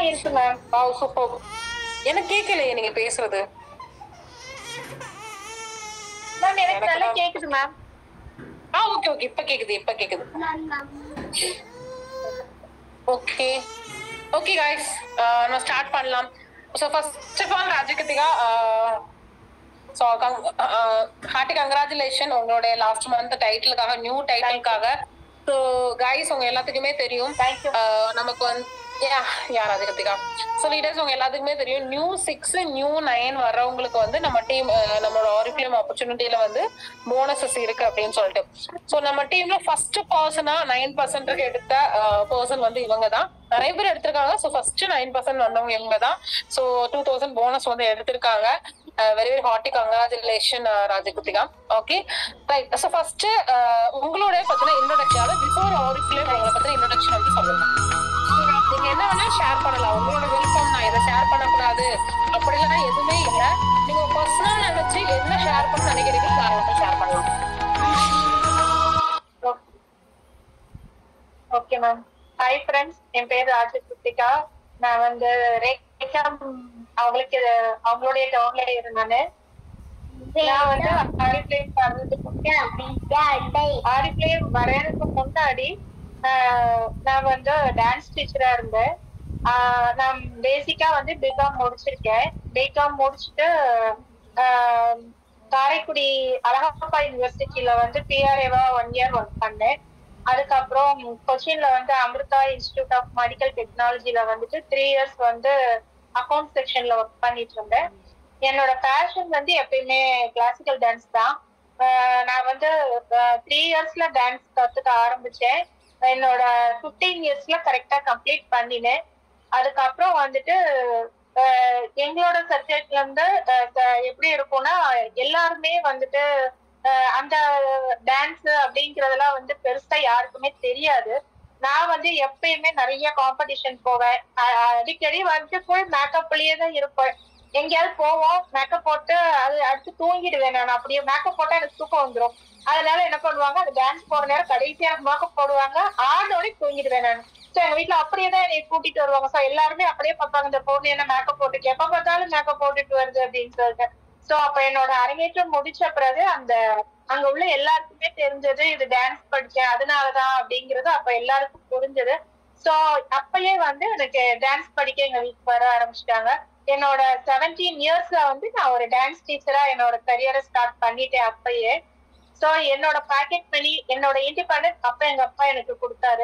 இருக்கு ma'am wow super எனக்கு கேட்கலையே நீங்க பேசுறது மேம் எனக்கு எனக்கு நல்லா தான். கேக்குது மேம் ஆ ஓகே ஓகே இப்ப கேக்குது இப்ப கேக்குது ஓகே ஓகே गाइस நம்ம ஸ்டார்ட் பண்ணலாம் so first of all Rajakiruthika so hearty congratulation உங்களுடைய லாஸ்ட் மந்த் டைட்டிலுக்காக நியூ டைட்டிலுக்காக ஸோ கைஸ் உங்க எல்லாத்துக்குமே தெரியும் Thank you. ஆஹ் நமக்கு வந்து யா யா ராஜகிருத்திகா ஸோ லீடர்ஸ் உங்க எல்லாத்துக்குமே தெரியும் நியூ சிக்ஸ் நியூ நைன் வர்றவங்களுக்கு வந்து நம்ம டீம் நம்மளோட ஆரிஃபிலிம் ஆப்பர்ச்சுனிட்டியில வந்து போனஸஸ் இருக்கு அப்படின்னு சொல்லிட்டு ஸோ நம்ம டீம்ல ஃபர்ஸ்ட் பர்சனா நைன் பர்சன்ட்டுக்கு எடுத்த பர்சன் வந்து இவங்க தான் நிறைய பேர் எடுத்திருக்காங்க ஸோ ஃபர்ஸ்ட் நைன் பர்சன்ட் வந்தவங்க இவங்க தான் ஸோ டூ தௌசண்ட் போனஸ் வந்து எடுத்திருக்காங்க very very hearty congratulation Rajakuthika okay right so first உங்களுடைய பத்தின இன்ட்ரோடக்ஷன் பிஃபோர் ஆரிஃபிலிம் உங்களை பத்தின இன்ட்ரோடக்ஷன் வந்து சொல்லுங்க நீங்க என்ன வேணா ஷேர் பண்ணலாம் உங்களோட விருப்பம் நான் இதை ஷேர் பண்ணக்கூடாது அப்படிலாம் எதுவுமே இல்ல நீங்க பர்சனலா நினைச்சு என்ன ஷேர் பண்ண நினைக்கிறீங்களோ தாராளமா ஷேர் பண்ணலாம் ஓகே மேம் ஹாய் ஃப்ரெண்ட்ஸ் என் பேர் ராஜ கிருத்திகா நான் வந்து ரேகா அவங்களுக்கு அவங்களுடைய டவுன்ல இருந்தானு நான் வந்து ஆரிஃபிளேம் வர்றதுக்கு ஆரிஃபிளேம் வர்றதுக்கு முன்னாடி ஆஹ், நான் வந்து டான்ஸ் டீச்சரா இருந்தேன் ஆஹ், நான் பேசிக்கா வந்து பிகாம் முடிச்சிருக்கேன் பிகாம் முடிச்சுட்டு ஆஹ், காரைக்குடி அழகப்பா யூனிவர்சிட்டியில வந்து பிஆர்ஏவா ஒன் இயர் ஒர்க் பண்ணேன் அதுக்கப்புறம் கொச்சின்ல வந்து அமிர்தா இன்ஸ்டிடியூட் ஆஃப் மெடிக்கல் டெக்னாலஜில வந்துட்டு த்ரீ இயர்ஸ் வந்து அக்கௌண்ட் செக்ஷன்ல ஒர்க் பண்ணிட்டு இருந்தேன் என்னோட பேஷன் வந்து எப்பயுமே கிளாசிக்கல் டான்ஸ் தான் ஆஹ் நான் வந்து த்ரீ இயர்ஸ்ல டான்ஸ் கத்துக்க ஆரம்பிச்சேன் என்னோட ஃபிஃப்டீன் இயர்ஸ்ல கரெக்டா கம்ப்ளீட் பண்ணினேன் அதுக்கப்புறம் வந்துட்டு ஆஹ் எங்களோட சர்க்கிள்ல இருந்து ஆஹ் க- எப்படி இருக்கும்னா எல்லாருமே வந்துட்டு ஆஹ் அந்த டான்ஸ் அப்படிங்கறதெல்லாம் வந்து பெருசா யாருக்குமே தெரியாது நான் வந்து எப்பயுமே நிறைய காம்படிஷன் போவேன் அ- அடிக்கடி வந்து ஃபுல் மேக்கப்லயே தான் இருப்பேன் எங்கேயாவது போவோம் மேக்கப் போட்டு அது அடுத்து தூங்கிடுவேன் நான் அப்படியே மேக்கப் போட்டா எனக்கு தூக்கம் வந்துரும் அதனால என்ன பண்ணுவாங்க அந்த டான்ஸ் போற நேரம் கடைசியா மேக்கப் போடுவாங்க ஆடோடய தூங்கிடுவேன் நான் சோ எங்க வீட்ல அப்படியே தான் என்னை கூட்டிட்டு வருவாங்க சோ எல்லாருமே அப்படியே பார்ப்பாங்க இந்த பொண்ணு என்ன மேக்கப் போட்டு எப்ப பார்த்தாலும் மேக்கப் போட்டுட்டு வருது அப்படின்னு சொல்லிட்டு சோ அப்ப என்னோட அரங்கேற்றம் முடிச்ச பிறகு அந்த அங்க உள்ள எல்லாருக்குமே தெரிஞ்சது இது டான்ஸ் படிச்சேன் அதனாலதான் அப்படிங்கறது அப்ப எல்லாருக்கும் புரிஞ்சது சோ அப்பயே வந்து எனக்கு டான்ஸ் படிக்க எங்க வீட்டுக்கு வர ஆரம்பிச்சிட்டாங்க என்னோட செவன்டீன் இயர்ஸ்ல வந்து நான் ஒரு டான்ஸ் டீச்சரா என்னோட கரியரை ஸ்டார்ட் பண்ணிட்டேன் அப்பயே சோ என்னோட பாக்கெட் மணி என்னோட இண்டிபெண்டன்ட் அப்ப எங்க அப்பா எனக்கு கொடுத்தாரு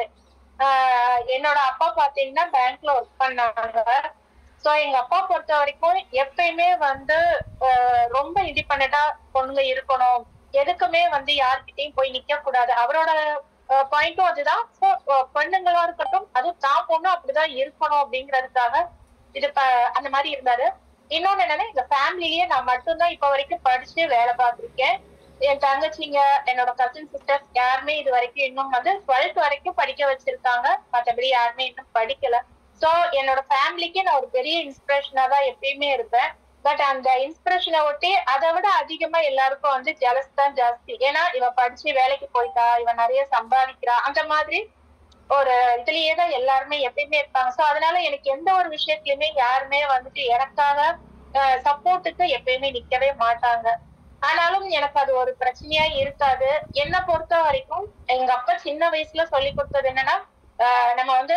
ஆஹ் என்னோட அப்பா பாத்தீங்கன்னா பேங்க்ல ஒர்க் பண்ணாங்க சோ எங்க அப்பா பொறுத்த வரைக்கும் எப்பயுமே வந்து ஆஹ் ரொம்ப இண்டிபெண்டா பொண்ணுங்க இருக்கணும் எதுக்குமே வந்து யார்கிட்டயும் போய் நிக்க கூடாது அவரோட பாயிண்ட்டும் அதுதான் So, அஹ் பெண்ணுங்களா இருக்கட்டும் அதுவும் தான் பொண்ணும் அப்படிதான் இருக்கணும் அப்படிங்கறதுக்காக இது ப- அந்த மாதிரி இருந்தாரு இன்னொன்னு என்னன்னா எங்க ஃபேமிலிலேயே நான் மட்டும்தான் இப்ப வரைக்கும் படிச்சு வேலை பார்த்திருக்கேன் என் தங்கச்சிங்க என்னோட கசின் சிஸ்டர்ஸ் யாருமே இது வரைக்கும் இன்னும் வந்து டுவெல்த் வரைக்கும் படிக்க வச்சிருக்காங்க மத்தபடி யாருமே இன்னும் படிக்கல சோ என்னோட ஃபேமிலிக்கு நான் ஒரு பெரிய இன்ஸ்பிரேஷனா தான் எப்பயுமே இருப்பேன் பட் அந்த இன்ஸ்பிரேஷனை ஒட்டி அதை விட அதிகமா எல்லாருக்கும் வந்து ஜலஸ் தான் ஜாஸ்தி ஏன்னா இவ படிச்சு வேலைக்கு போயிட்டா இவ நிறைய சம்பாதிக்கிறா அந்த மாதிரி ஒரு இதுலயே தான் எல்லாருமே எப்பயுமே இருப்பாங்க சோ அதனால எனக்கு எந்த ஒரு விஷயத்துலயுமே யாருமே வந்துட்டு எனக்காக சப்போர்ட்டுக்கு எப்பயுமே நிக்கவே மாட்டாங்க ஆனாலும் எனக்கு அது ஒரு பிரச்சனையா இருக்காது என்ன பொறுத்த வரைக்கும் எங்க அப்பா சின்ன வயசுல சொல்லி கொடுத்தது என்னன்னா ஆஹ் நம்ம வந்து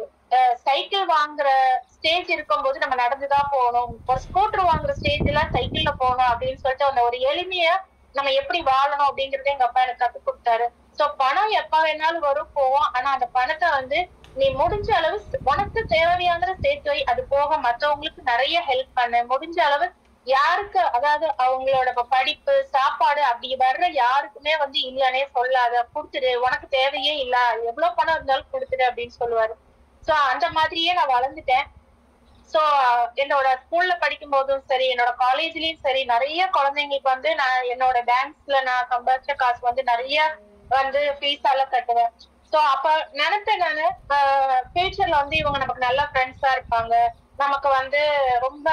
சைக்கிள் வாங்குற ஸ்டேஜ் இருக்கும்போது நம்ம நடந்துதான் போகணும் ஒரு ஸ்கூட்டர் வாங்குற ஸ்டேஜ்ல சைக்கிள்ல போகணும் அப்படின்னு சொல்லிட்டு அந்த ஒரு எளிமையா நம்ம எப்படி வாழணும் அப்படிங்கறத எங்க அப்பா எனக்கு கத்து கொடுத்தாரு சோ பணம் எப்ப வேணாலும் வரும் போவோம் ஆனா அந்த பணத்தை வந்து நீ முடிஞ்ச அளவு உனக்கு தேவையானதை சேர்த்து வை அது போக மத்தவங்களுக்கு நிறைய ஹெல்ப் பண்ணு முடிஞ்ச அளவு யாருக்கு அதாவது அவங்களோட இப்ப படிப்பு சாப்பாடு அப்படி வர்ற யாருக்குமே வந்து இல்லனே சொல்லாத கொடுத்துடு உனக்கு தேவையே இல்ல எவ்வளவு பணம் இருந்தாலும் கொடுத்துடு அப்படின்னு சொல்லுவாரு சோ அந்த மாதிரியே நான் வளர்ந்துட்டேன் சோ என்னோட ஸ்கூல்ல படிக்கும் போதும் சரி என்னோட காலேஜ்லயும் சரி நிறைய குழந்தைங்களுக்கு வந்து நான் என்னோட டான்ஸ்ல நான் சம்பாதிச்ச காசு வந்து நிறைய வந்து ஃபீஸ் எல்லாம் கட்டுவேன் சோ அப்ப நினைப்பேன் நானு ஃபியூச்சர்ல வந்து இவங்க நமக்கு நல்ல ஃப்ரெண்ட்ஸா இருப்பாங்க நமக்கு வந்து ரொம்ப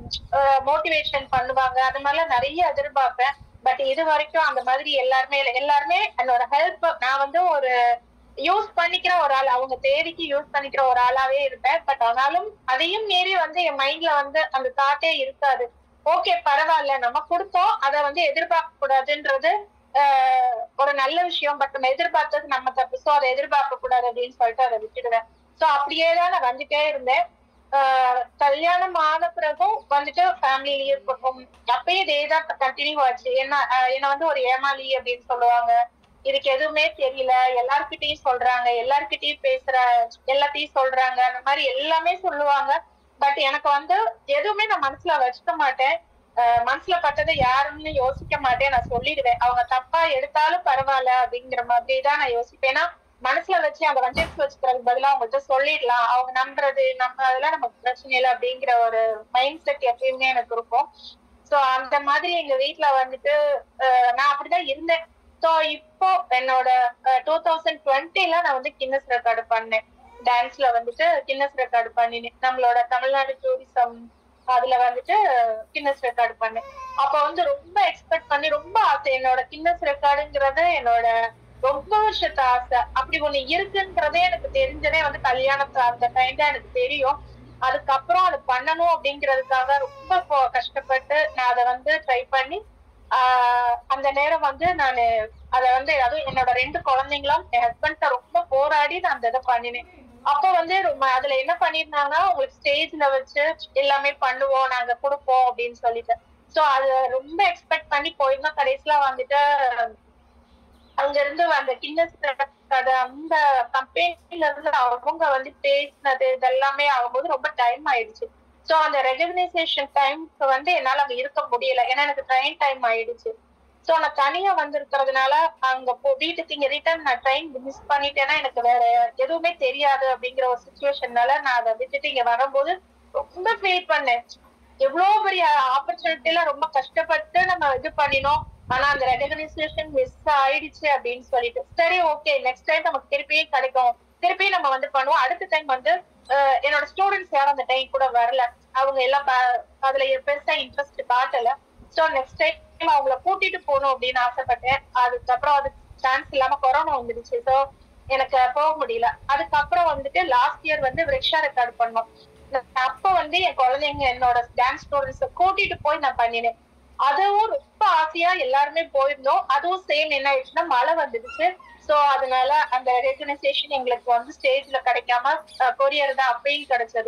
மோட்டிவேஷன் பண்ணுவாங்க அது மாதிரிலாம் நிறைய எதிர்பார்ப்பேன் பட் இது வரைக்கும் அந்த மாதிரி எல்லாருமே இல்ல. எல்லாருமே என்னோட ஹெல்ப் நான் வந்து ஒரு யூஸ் பண்ணிக்கிற ஒரு ஆள் அவங்க தேவைக்கு யூஸ் பண்ணிக்கிற ஒரு ஆளாவே இருப்பேன் பட் ஆனாலும் அதையும் மீறி வந்து என் மைண்ட்ல வந்து அந்த தாட்டே இருக்காது ஓகே பரவாயில்ல நம்ம கொடுத்தோம் அதை வந்து எதிர்பார்க்க கூடாதுன்றது ஆஹ், ஒரு நல்ல விஷயம் பட் நம்ம எதிர்பார்த்தது நம்ம தப்பு ஸோ அதை எதிர்பார்க்க கூடாது அப்படின்னு சொல்லிட்டு அதை விட்டுடுவேன் ஸோ அப்படியே தான் நான் வந்துட்டே இருந்தேன் ஆஹ், கல்யாணம் ஆன பிறகும் வந்துட்டு ஃபேமிலிலயே இருக்கட்டும் அப்பயே இதே தான் கண்டினியூ ஆச்சு என்ன ஆஹ், என்ன வந்து ஒரு ஏமாளி அப்படின்னு சொல்லுவாங்க இதுக்கு எதுவுமே தெரியல எல்லார்கிட்டயும் சொல்றாங்க எல்லார்கிட்டயும் பேசுற எல்லாத்தையும் சொல்றாங்க அந்த மாதிரி எல்லாமே சொல்லுவாங்க பட் எனக்கு வந்து எதுவுமே நான் மனசுல வச்சுக்க மாட்டேன் அஹ் மனசுல பட்டதை யாருன்னு யோசிக்க மாட்டேன் நான் சொல்லிடுவேன் அவங்க தப்பா எடுத்தாலும் பரவாயில்ல அப்படிங்கிற மாதிரி தான் நான் யோசிப்பேன் ஏன்னா மனசுல வச்சு அந்த வஞ்சத்து வச்சுக்கிறதுக்கு பதிலா அவங்கள்ட்ட சொல்லிடலாம் அவங்க நம்புறது நம்ம அதெல்லாம் நமக்கு பிரச்சனை இல்லை அப்படிங்கிற ஒரு மைண்ட் செட் எப்பயுமே எனக்கு இருக்கும் சோ அந்த மாதிரி எங்க வீட்ல வந்துட்டு அஹ் நான் அப்படிதான் இருந்தேன் சோ இப்போ என்னோட டூ தௌசண்ட் டுவெண்ட்டில நான் வந்து கின்னஸ் ரெக்கார்டு பண்ணேன் டான்ஸ்ல வந்துட்டு கின்னஸ் ரெக்கார்டு பண்ணினேன் நம்மளோட தமிழ்நாடு டூரிசம் அதுல வந்துட்டு கின்னஸ் ரெக்கார்டு பண்ணேன் அப்ப வந்து ரொம்ப எக்ஸ்பெக்ட் பண்ணி ரொம்ப ஆசை என்னோட கின்னஸ் ரெக்கார்டுங்கிறது என்னோட ரொம்ப வருஷத்து ஆசை அப்படி ஒண்ணு இருக்குன்றதே எனக்கு தெரிஞ்சதே வந்து கல்யாணத்து அந்த டைம் தான் எனக்கு தெரியும் அதுக்கப்புறம் அது பண்ணணும் அப்படிங்கிறதுக்காக ரொம்ப போ- கஷ்டப்பட்டு நான் அதை வந்து ட்ரை பண்ணி ஆஹ் அந்த நேரம் வந்து நான் அத வந்து அதுவும் என்னோட ரெண்டு குழந்தைங்களும் என் ஹஸ்பண்ட ரொம்ப போராடி நான் அந்த இதை பண்ணினேன் அப்போ வந்து ரொம்ப அதுல என்ன பண்ணிருந்தாங்கன்னா உங்களுக்கு ஸ்டேஜ்ல வச்சு எல்லாமே பண்ணுவோம் நாங்க கொடுப்போம் அப்படின்னு சொல்லிட்டு சோ அது ரொம்ப எக்ஸ்பெக்ட் பண்ணி போயிருந்தோம் கடைசியில வந்துட்டு அங்க இருந்து அந்த கின்னஸ் ரெக்கார்டு அந்த கம்பெனில இருந்து அவங்க வந்து பேசினது இதெல்லாமே ஆகும்போது ரொம்ப டைம் ஆயிடுச்சு சோ அந்த ரெகக்னைசேஷன் டைம்க்கு வந்து என்னால அங்க இருக்க முடியல ஏன்னா எனக்கு ட்ரெயின் டைம் ஆயிடுச்சு சோ நான் தனியா வந்திருக்கிறதுனால அங்க போ வீட்டுக்கு இங்க ரிட்டர்ன் நான் ட்ரெயின் மிஸ் பண்ணிட்டேன்னா எனக்கு வேற எதுவுமே தெரியாது அப்படிங்கிற ஒரு சுச்சுவேஷன்னால நான் அதை விட்டுட்டு இங்க வரும்போது ரொம்ப ஃபீல் பண்ணேன் எவ்வளவு பெரிய ஆப்பர்ச்சுனிட்டி எல்லாம் ரொம்ப கஷ்டப்பட்டு நம்ம இது பண்ணினோம் ஆனா அந்த ரெகனைசேஷன் மிஸ் ஆயிடுச்சு அப்படின்னு சொல்லிட்டு சரி ஓகே நெக்ஸ்ட் டைம் நமக்கு திருப்பியும் கிடைக்கும் திருப்பியும் நம்ம வந்து பண்ணுவோம் அடுத்த டைம் வந்து அஹ், என்னோட ஸ்டூடெண்ட்ஸ் யாரும் அந்த டைம் கூட வரல அவங்க எல்லாம் ப- அதுல பெருசா இன்ட்ரெஸ்ட் காட்டல சோ நெக்ஸ்ட் டைம் அவங்கள கூட்டிட்டு போகணும் அப்படின்னு ஆசைப்பட்டேன் அதுக்கப்புறம் அது சான்ஸ் இல்லாம கொரோனா வந்துடுச்சு சோ எனக்கு போக முடியல அதுக்கப்புறம் வந்துட்டு லாஸ்ட் இயர் வந்து ரிக்ஷா ரெக்கார்ட் பண்ணோம் நான் அப்ப வந்து என் குழந்தைங்க என்னோட டான்ஸ் ஸ்டூடெண்ட்ஸ கூட்டிட்டு போய் நான் பண்ணினேன் அதுவும் ரொம்ப ஆசையா எல்லாருமே போயிருந்தோம் அதுவும் சேம் என்ன ஆயிடுச்சுன்னா மழை வந்துடுச்சு சோ அதனால அந்த ரெகனைசேஷன் எங்களுக்கு வந்து ஸ்டேஜ்ல கிடைக்காம கொரியர் தான் அப்பயும் கிடைச்சது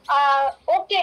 ஓகே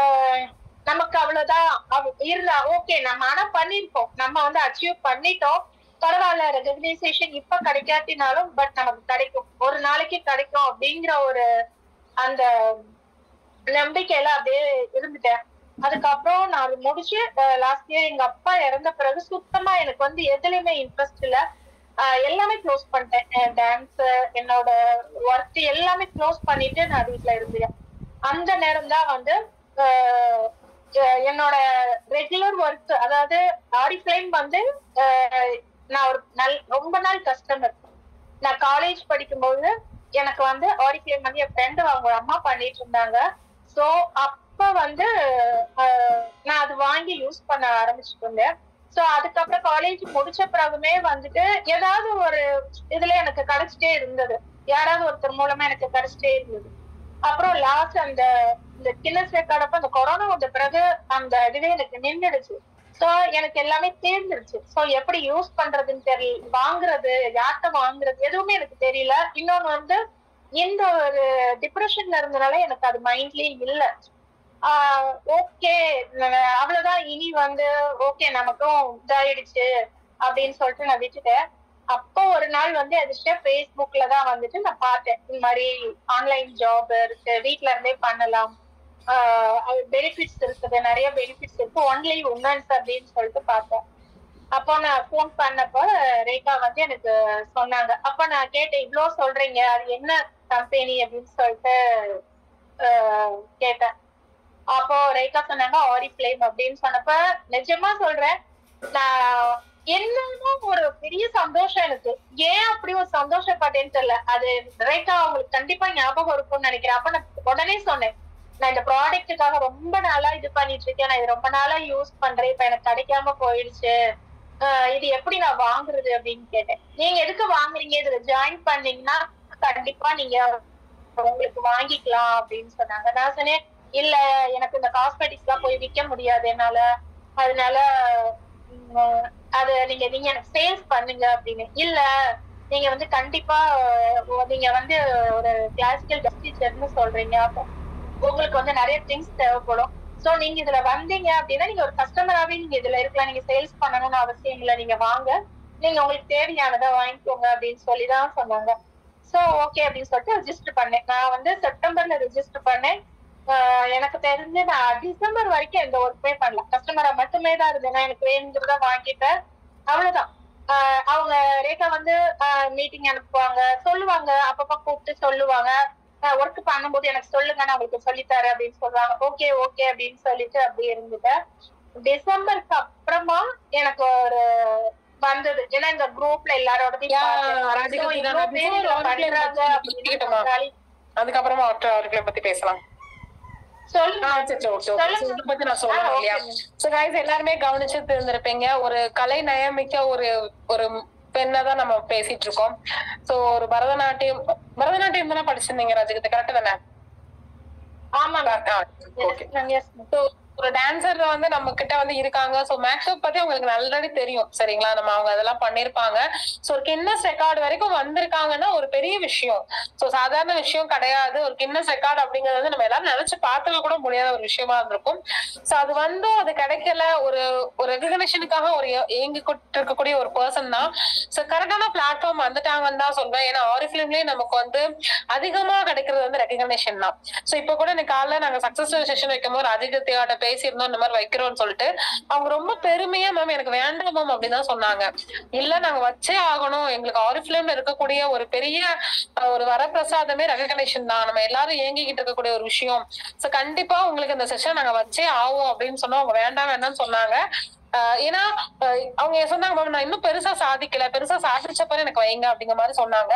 நமக்கு அவ்வளவுதான் அவ- இருந்தா ஓகே நம்ம ஆனா பண்ணிருக்கோம் நம்ம வந்து அச்சீவ் பண்ணிட்டோம் பரவாயில்ல ரெகனைசேஷன் இப்ப கிடைக்காட்டினாலும் பட் நமக்கு கிடைக்கும் ஒரு நாளைக்கு கிடைக்கும் அப்படிங்கிற ஒரு அந்த நம்பிக்கையில அப்படியே இருந்துட்டேன் அதுக்கப்புறம் நான் அது முடிச்சு லாஸ்ட் இயர் எங்க அப்பா இறந்த பிறகு சுத்தமா எனக்கு வந்து எதுலயுமே இன்ட்ரெஸ்ட் இல்ல ஆஹ் எல்லாமே க்ளோஸ் பண்ணிட்டேன் டான்ஸ் என்னோட ஒர்க் எல்லாமே க்ளோஸ் பண்ணிட்டு நான் வீட்ல இருந்தேன் அந்த நேரம் தான் வந்து ஆஹ் அஹ் என்னோட ரெகுலர் ஒர்க் அதாவது ஆரிஃப்ளைம் வந்து ஆஹ் நான் ஒரு நல் ரொம்ப நாள் கஸ்டமர் நான் காலேஜ் படிக்கும்போது எனக்கு வந்து ஆரிஃப்ளைம் வந்து என் ஃப்ரெண்டு அவங்க அம்மா பண்ணிட்டு இருந்தாங்க சோ அப்ப வந்து ஆஹ் நான் அது வாங்கி யூஸ் பண்ண ஆரம்பிச்சுட்டு இருந்தேன் சோ அதுக்கப்புறம் காலேஜ் முடிச்ச பிறகுமே வந்துட்டு ஏதாவது ஒரு இதுல எனக்கு கிடைச்சிட்டே இருந்தது யாராவது ஒருத்தர் மூலமா எனக்கு கிடைச்சிட்டே இருந்தது அப்புறம் லாஸ்ட் அந்த இந்த கின்னஸ் ரெக்கார்ட் அப்ப அந்த கொரோனா வந்த பிறகு அந்த இதுவே எனக்கு நின்றுடுச்சு சோ எனக்கு எல்லாமே தேர்ந்துருச்சு சோ எப்படி யூஸ் பண்றதுன்னு தெரியல வாங்குறது யார்கிட்ட வாங்குறது எதுவுமே எனக்கு தெரியல இன்னொன்னு வந்து இந்த ஒரு டிப்ரெஷன்ல இருந்தனால எனக்கு அது மைண்ட்லயே இல்ல ஓகே அவ்வளவுதான் இனி வந்து ஓகே நமக்கும் இதாயிடுச்சு அப்படின்னு சொல்லிட்டு நான் விட்டுட்டேன் அப்போ ஒரு நாள் வந்து அதிர்ஷ்டம் ஃபேஸ்புக்ல தான் வந்துட்டு நான் பார்த்தேன் இந்த மாதிரி ஆன்லைன் ஜாப் இருக்கு வீட்ல இருந்தே பண்ணலாம் பெனிஃபிட்ஸ் இருக்குது நிறைய பெனிஃபிட்ஸ் இருக்கு ஒன்லி உமன்ஸ் அப்படின்னு சொல்லிட்டு பார்த்தேன் அப்போ நான் ஃபோன் பண்ணப்போ ரேகா வந்து எனக்கு சொன்னாங்க அப்போ நான் கேட்டேன் இவ்ளோ சொல்றீங்க அது என்ன கம்பெனி அப்படின்னு சொல்லிட்டு ஆஹ் கேட்டேன் அப்போ ரேகா சொன்னாங்க ஆரி ஃபிளேம் அப்படின்னு சொன்னப்ப நிஜமா சொல்றேன் நான் என்னமோ ஒரு பெரிய சந்தோஷம் எனக்கு ஏன் அப்படி ஒரு சந்தோஷப்பட்டேன்னு தெரியல அது ரேகா அவங்களுக்கு கண்டிப்பா ஞாபகம் இருக்கும்னு நினைக்கிறேன் அப்ப நான் உடனே சொன்னேன் நான் இந்த ப்ராடக்ட்டுக்காக ரொம்ப நாளா இது பண்ணிட்டு இருக்கேன் நான் இது ரொம்ப நாளா யூஸ் பண்றேன் இப்ப எனக்கு கிடைக்காம போயிடுச்சு ஆஹ் இது எப்படி நான் வாங்குறது அப்படின்னு கேட்டேன் நீங்க எதுக்கு வாங்குறீங்க இதுல ஜாயின் பண்ணீங்கன்னா கண்டிப்பா நீங்க உங்களுக்கு வாங்கிக்கலாம் அப்படின்னு சொன்னாங்க நான் சொன்னேன் இல்ல எனக்கு இந்த காஸ்மெட்டிக்ஸ் எல்லாம் போய் விற்க முடியாது என்னால அதனால உம், அது நீங்க நீங்க எனக்கு சேல்ஸ் பண்ணுங்க அப்படின்னு இல்ல நீங்க வந்து கண்டிப்பா அஹ், நீங்க வந்து ஒரு கிளாசிக்கல் டீச்சர்னு சொல்றீங்க அப்போ உங்களுக்கு வந்து நிறைய திங்ஸ் தேவைப்படும் சோ நீங்க இதுல வந்தீங்க அப்படின்னா நீங்க ஒரு கஸ்டமராவே நீங்க இதுல இருக்கலாம் நீங்க சேல்ஸ் பண்ணணும்னு அவசியம் இல்லை நீங்க வாங்க நீங்க உங்களுக்கு தேவையானதை வாங்கிக்கோங்க அப்படின்னு சொல்லிதான் சொன்னாங்க சோ ஓகே அப்படின்னு சொல்லிட்டு ரெஜிஸ்டர் பண்ணேன் நான் வந்து செப்டம்பர்ல ரெஜிஸ்டர் பண்ணேன் ஆஹ் எனக்கு தெரிஞ்சு நான் டிசம்பர் வரைக்கும் எந்த ஒர்க்குமே பண்ணல கஸ்டமரா மட்டுமே தான் இருந்தேன் நான் எனக்கு வேணுங்கிறத வாங்கிட்டேன் அவ்வளவுதான் ஆஹ் அவங்க ரேகா வந்து மீட்டிங் அனுப்புவாங்க சொல்லுவாங்க அப்பப்ப கூப்பிட்டு சொல்லுவாங்க ஒர்க் பண்ணும்போது எனக்கு சொல்லுங்க நான் உங்களுக்கு சொல்லித்தரேன் அப்படின்னு சொல்லுவாங்க ஓகே ஓகே அப்படின்னு சொல்லிட்டு அப்படியே இருந்துட்டேன் டிசம்பருக்கு அப்புறமா எனக்கு ஒரு வந்தது ஏன்னா இந்த குரூப்ல எல்லாரோடதையும் Yeah, பார்த்தேன். ராதிகா, So, இதான் இவ்வளவு நான் பேர் before இதுல one claim பண்றாங்க பத்தி அப்படின்னு கேட்டுமா? சொன்னாலே- அதுக்கப்புறமா ஆஃப்டர் ஆர்கிளை பத்தி பேசலாம் சொல்லுங்க ஆ, சரி, சரி, okay, okay. So, இதை பத்தி நான் சொல்லணும் ஆ, இல்லையா okay. சோ guys எல்லாருமே கவனிச்சு இருந்திருப்பீங்க ஒரு கலை நயமிக்க ஒரு ஒரு பெண்ணை தான் நம்ம பேசிட்டு இருக்கோம் சோ ஒரு பரதநாட்டியம் பரதநாட்டியம் தானே படிச்சிருந்தீங்க ரஜிகத்தை கரெக்ட் தானே ஆமா ஓகே So, ஒரு டான்சர் வந்து நம்ம கிட்ட வந்து இருக்காங்க சோ மேக்கப் பத்தி உங்களுக்கு ஆல்ரெடி தெரியும் சரிங்களா நம்ம அவங்க அதெல்லாம் பண்ணிருப்பாங்க சோ ஒரு கின்னஸ் ரெக்கார்டு வரைக்கும் வந்திருக்காங்கன்னா ஒரு பெரிய விஷயம் சோ சாதாரண விஷயம் கிடையாது ஒரு கின்னஸ் ரெக்கார்டு அப்படிங்கறது வந்து நம்ம எல்லாரும் நினைச்சு பார்த்துக்க கூட முடியாத ஒரு விஷயமா இருந்திருக்கும் சோ அது வந்தும் அது கிடைக்கல ஒரு ஒரு ரெகக்னேஷனுக்காக ஒரு ஏ- ஏங்கிக்கிட்டு இருக்கக்கூடிய ஒரு பர்சன் தான் சோ கரெக்டான பிளாட்ஃபார்ம் வந்துட்டாங்கன்னு தான் சொல்வேன் ஏன்னா ஆரிஃபிலிம்லயே நமக்கு வந்து அதிகமா கிடைக்கிறது வந்து ரெகக்னேஷன் தான் சோ இப்ப கூட இன்னைக்கு காலைல நாங்க சக்சஸ் செஷன் வைக்கும் போது ராஜகிருத்தியாட்ட பேசியிருந்தோம் இந்த மாதிரி வைக்கிறோம்னு சொல்லிட்டு அவங்க ரொம்ப பெருமையா மேம் எனக்கு வேண்டாம் மேம் அப்படின்னு தான் சொன்னாங்க இல்ல நாங்க வச்சே ஆகணும் எங்களுக்கு ஆரிஃபிலிம்ல இருக்கக்கூடிய ஒரு பெரிய அஹ், ஒரு வரப்பிரசாதமே ரெகக்னேஷன் தான் நம்ம எல்லாரும் ஏங்கிக்கிட்டு இருக்கக்கூடிய ஒரு விஷயம் சோ கண்டிப்பா உங்களுக்கு இந்த செஷன் நாங்க வச்சே ஆகும் அப்படின்னு சொன்னா அவங்க வேண்டாம் வேண்டாம்னு சொன்னாங்க ஆஹ் ஏன்னா ஆஹ் அவங்க சொன்னாங்க மேம் நான் இன்னும் பெருசா சாதிக்கல பெருசா சாதிச்சப்ப எனக்கு வைங்க அப்படிங்கிற மாதிரி சொன்னாங்க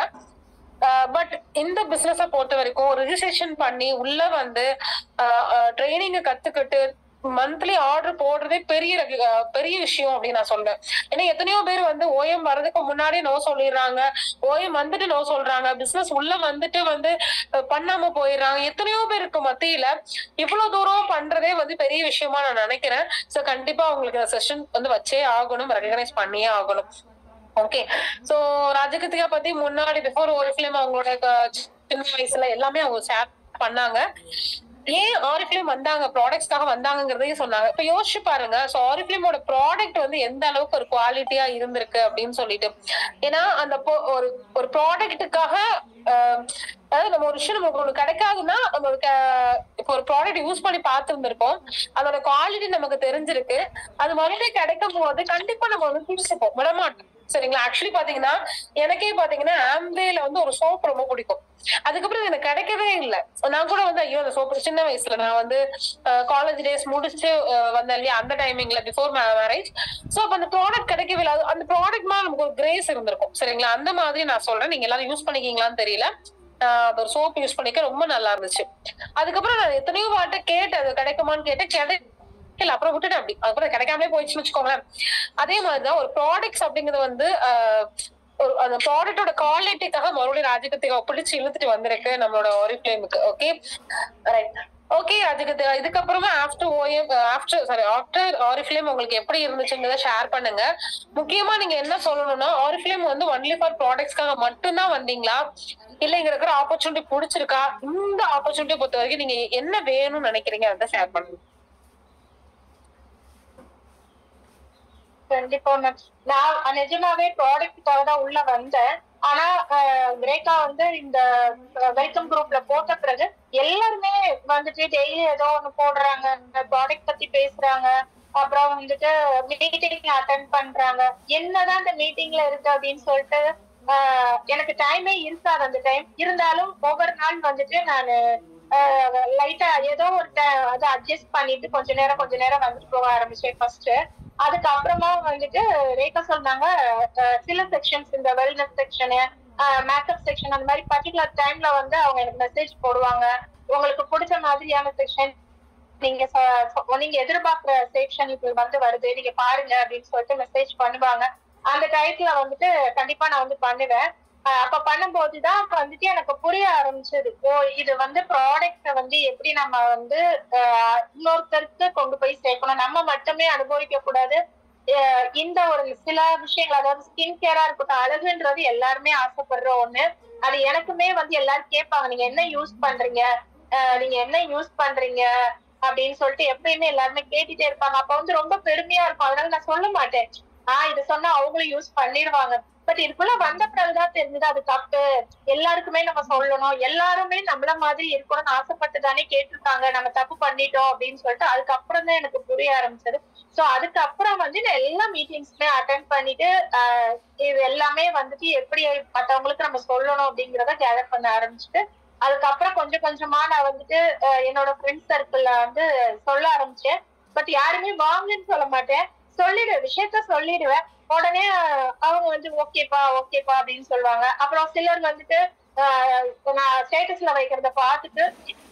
பட் இந்த பிசினஸ பொறுத்த வரைக்கும் ரிஜிஸ்ட்ரேஷன் பண்ணி உள்ள வந்து ட்ரைனிங்க கத்துக்கிட்டு மந்த்லி ஆர்டர் போடுறதே பெரிய rec- ஆஹ் பெரிய விஷயம் அப்படின்னு நான் சொல்றேன் ஏன்னா எத்தனையோ பேர் வந்து ஓஎம் வர்றதுக்கு முன்னாடியே நோ சொல்லிடுறாங்க ஓஎம் வந்துட்டு நோ சொல்றாங்க பிசினஸ் உள்ள வந்துட்டு வந்து அஹ் பண்ணாம போயிடுறாங்க எத்தனையோ பேருக்கு மத்தியில இவ்வளவு தூரம் பண்றதே வந்து பெரிய விஷயமா நான் நினைக்கிறேன் சோ கண்டிப்பா உங்களுக்கு செஷன் வந்து வச்சே ஆகணும் ரெகனைஸ் பண்ணியே ஆகணும் ஓகே சோ ராஜகிருத்திகா பத்தி முன்னாடி பிஃபோர் ஒரு ஃபிலிம் அவங்களோட க- சின்ன வயசுல எல்லாமே அவங்க ஷேர் பண்ணாங்க ஏன் ஆரிஃபிலிம் வந்தாங்க ப்ராடக்ட்ஸ்க்காக வந்தாங்கங்கிறதையும் சொன்னாங்க இப்ப யோசிச்சு பாருங்க ஸோ ஆரிஃபிலிமோட ப்ராடக்ட் வந்து எந்த அளவுக்கு ஒரு குவாலிட்டியா இருந்திருக்கு அப்படின்னு சொல்லிட்டு ஏன்னா அந்த பொ- ஒரு ஒரு ப்ராடக்ட்டுக்காக அதாவது நம்ம ஒரு விஷயம் நமக்கு ஒண்ணு கிடைக்காதுன்னா நம்ம ஒரு க- இப்போ ஒரு ப்ராடக்ட் யூஸ் பண்ணி பார்த்துருந்துருக்கோம் அதோட குவாலிட்டி நமக்கு தெரிஞ்சிருக்கு அது மறுபடியும் கிடைக்கும் போது கண்டிப்பா நம்ம வந்து பிடிச்சிப்போம் விடமாட்டோம் சரிங்களா ஆக்சுவலி பாத்தீங்கன்னா எனக்கே பாத்தீங்கன்னா ஆம்வேல வந்து ஒரு சோப் ரொம்ப பிடிக்கும் அதுக்கப்புறம் இது எனக்கு கிடைக்கவே இல்லை நான் கூட வந்து ஐயோ அந்த சோப்பு சின்ன வயசுல நான் வந்து காலேஜ் டேஸ் முடிச்சு அஹ், வந்தேன் இல்லையா அந்த டைமிங்ல பிஃபோர் மேரேஜ் சோ அப்ப அந்த ப்ராடக்ட் கிடைக்கவே இல்லை அது- அந்த ப்ராடக்ட் மேல நமக்கு ஒரு கிரேஸ் இருந்திருக்கும் சரிங்களா அந்த மாதிரி நான் சொல்றேன் நீங்க எல்லாரும் யூஸ் பண்ணிக்கீங்களான்னு தெரியல ஆஹ் அது ஒரு சோப் யூஸ் பண்ணிக்க ரொம்ப நல்லா இருந்துச்சு அதுக்கப்புறம் நான் எத்தனையோ வாட்ட கேட்டேன் அது கிடைக்குமான்னு கேட்டேன் கிடைக்கல அப்புறம் விட்டுட்டேன் அப்படி அதுக்கப்புறம் கிடைக்காமலே போயிடுச்சுன்னு வச்சுக்கோங்களேன் அதே மாதிரிதான் ஒரு ப்ராடக்ட்ஸ் அப்படிங்கிறது வந்து ஆஹ் ஒரு அந்த ப்ராடக்டோட குவாலிட்டிக்காக மறுபடியும் ராஜகத்திகா பிடிச்சு இழுத்துட்டு வந்திருக்கு நம்மளோட ஒரிஃபிளேமுக்கு ஓகே ரைட் ஓகே அதுக்கு இதுக்கப்புறமா ஆஃப்டர் ஓஎம் ஆஃப்டர் சாரி ஆஃப்டர் ஆரிஃபிளேம் உங்களுக்கு எப்படி இருந்துச்சுங்கிறத ஷேர் பண்ணுங்க முக்கியமா நீங்க என்ன சொல்லணும்னா ஆரிஃபிளேம் வந்து ஒன்லி ஃபார் ப்ராடக்ட்ஸ்க்காக மட்டும்தான் வந்தீங்களா இல்ல இங்க இருக்கிற ஆப்பர்ச்சுனிட்டி பிடிச்சிருக்கா இந்த ஆப்பர்ச்சுனிட்டி பொறுத்த வரைக்கும் நீங்க என்ன வேணும்னு நினைக்கிறீங்க அதை ஷேர் பண்ணுங்க கண்டிப்பா மேம் நான் நிஜமாவே ப்ராடக்ட்டுக்காக தான் உள்ள வந்தேன் ஆனா கிரேக்கா வந்து இந்த வெல்கம் குரூப்ல போட்ட பிறகு எல்லாருமே வந்துட்டு டெய்லி ஏதோ ஒண்ணு போடுறாங்க இந்த ப்ராடக்ட் பத்தி பேசுறாங்க அப்புறம் வந்துட்டு மீட்டிங் அட்டன் பண்றாங்க என்னதான் இந்த மீட்டிங்ல இருக்கு அப்படின்னு சொல்லிட்டு ஆஹ் எனக்கு டைமே இருக்காது அந்த டைம் இருந்தாலும் ஒவ்வொரு நாள் வந்துட்டு நான் லைட்டா ஏதோ ஒரு ti- அதை அட்ஜஸ்ட் பண்ணிட்டு கொஞ்ச நேரம் கொஞ்ச நேரம் வந்துட்டு போக ஆரம்பிச்சேன் ஃபர்ஸ்ட் அதுக்கப்புறமா வந்துட்டு ரேகா சொன்னாங்க அஹ் சில செக்ஷன்ஸ் இந்த வெல்னஸ் செக்ஷனு மேக்கப் செக்ஷன் அந்த மாதிரி பர்டிகுலர் டைம்ல வந்து அவங்க எனக்கு மெசேஜ் போடுவாங்க உங்களுக்கு பிடிச்ச மாதிரியான செக்ஷன் நீங்க ச- ச- நீங்க எதிர்பார்க்கிற செக்ஷன் இப்ப வந்து வருது நீங்க பாருங்க அப்படின்னு சொல்லிட்டு மெசேஜ் பண்ணுவாங்க அந்த டயத்துல வந்துட்டு கண்டிப்பா நான் வந்து பண்ணுவேன் அஹ் அப்ப பண்ணும்போதுதான் வந்துட்டு எனக்கு புரிய ஆரம்பிச்சது ஓ இது வந்து ப்ராடக்ட வந்து எப்படி நம்ம வந்து அஹ், இன்னொருத்தருக்கு கொண்டு போய் சேர்க்கணும் நம்ம மட்டுமே அனுபவிக்க கூடாது அஹ் இந்த ஒரு சில விஷயங்கள் அதாவது ஸ்கின் கேரா இருக்கட்டும் அழகுன்றது எல்லாருமே ஆசைப்படுற ஒண்ணு அது எனக்குமே வந்து எல்லாரும் கேட்பாங்க நீங்க என்ன யூஸ் பண்றீங்க அஹ் நீங்க என்ன யூஸ் பண்றீங்க அப்படின்னு சொல்லிட்டு எப்பயுமே எல்லாருமே கேட்டுட்டே இருப்பாங்க அப்ப வந்து ரொம்ப பெருமையா இருக்கும் அதனால நான் சொல்ல மாட்டேன் ஆஹ் இது சொன்னா அவங்களும் யூஸ் பண்ணிடுவாங்க பட் இதுக்குள்ள வந்த பிறகுதான் தெரிஞ்சது அது தப்பு எல்லாருக்குமே நம்ம சொல்லணும் எல்லாருமே நம்மள மாதிரி இருக்கணும்னு ஆசைப்பட்டு தானே கேட்டிருக்காங்க நம்ம தப்பு பண்ணிட்டோம் அப்படின்னு சொல்லிட்டு அதுக்கப்புறம் தான் எனக்கு புரிய ஆரம்பிச்சது சோ அதுக்கப்புறம் வந்து நான் எல்லா மீட்டிங்ஸ்மே அட்டன் பண்ணிட்டு ஆஹ் இது எல்லாமே வந்துட்டு எப்படி மத்தவங்களுக்கு நம்ம சொல்லணும் அப்படிங்கறத கேதர் பண்ண ஆரம்பிச்சுட்டு அதுக்கப்புறம் கொஞ்சம் கொஞ்சமா நான் வந்துட்டு ஆஹ் என்னோட ஃப்ரெண்ட்ஸ் சர்க்கிள்ல வந்து சொல்ல ஆரம்பிச்சேன் பட் யாருமே வாங்கன்னு சொல்ல மாட்டேன் சொல்லிடுவேன் விஷயத்த சொல்லிடுவேன் உடனே ஆஹ் அவங்க வந்து ஓகேப்பா ஓகேப்பா அப்படின்னு சொல்லுவாங்க அப்புறம் சிலர் வந்துட்டு ஆஹ் நான் ஸ்டேட்டஸ்ல வைக்கிறத பார்த்துட்டு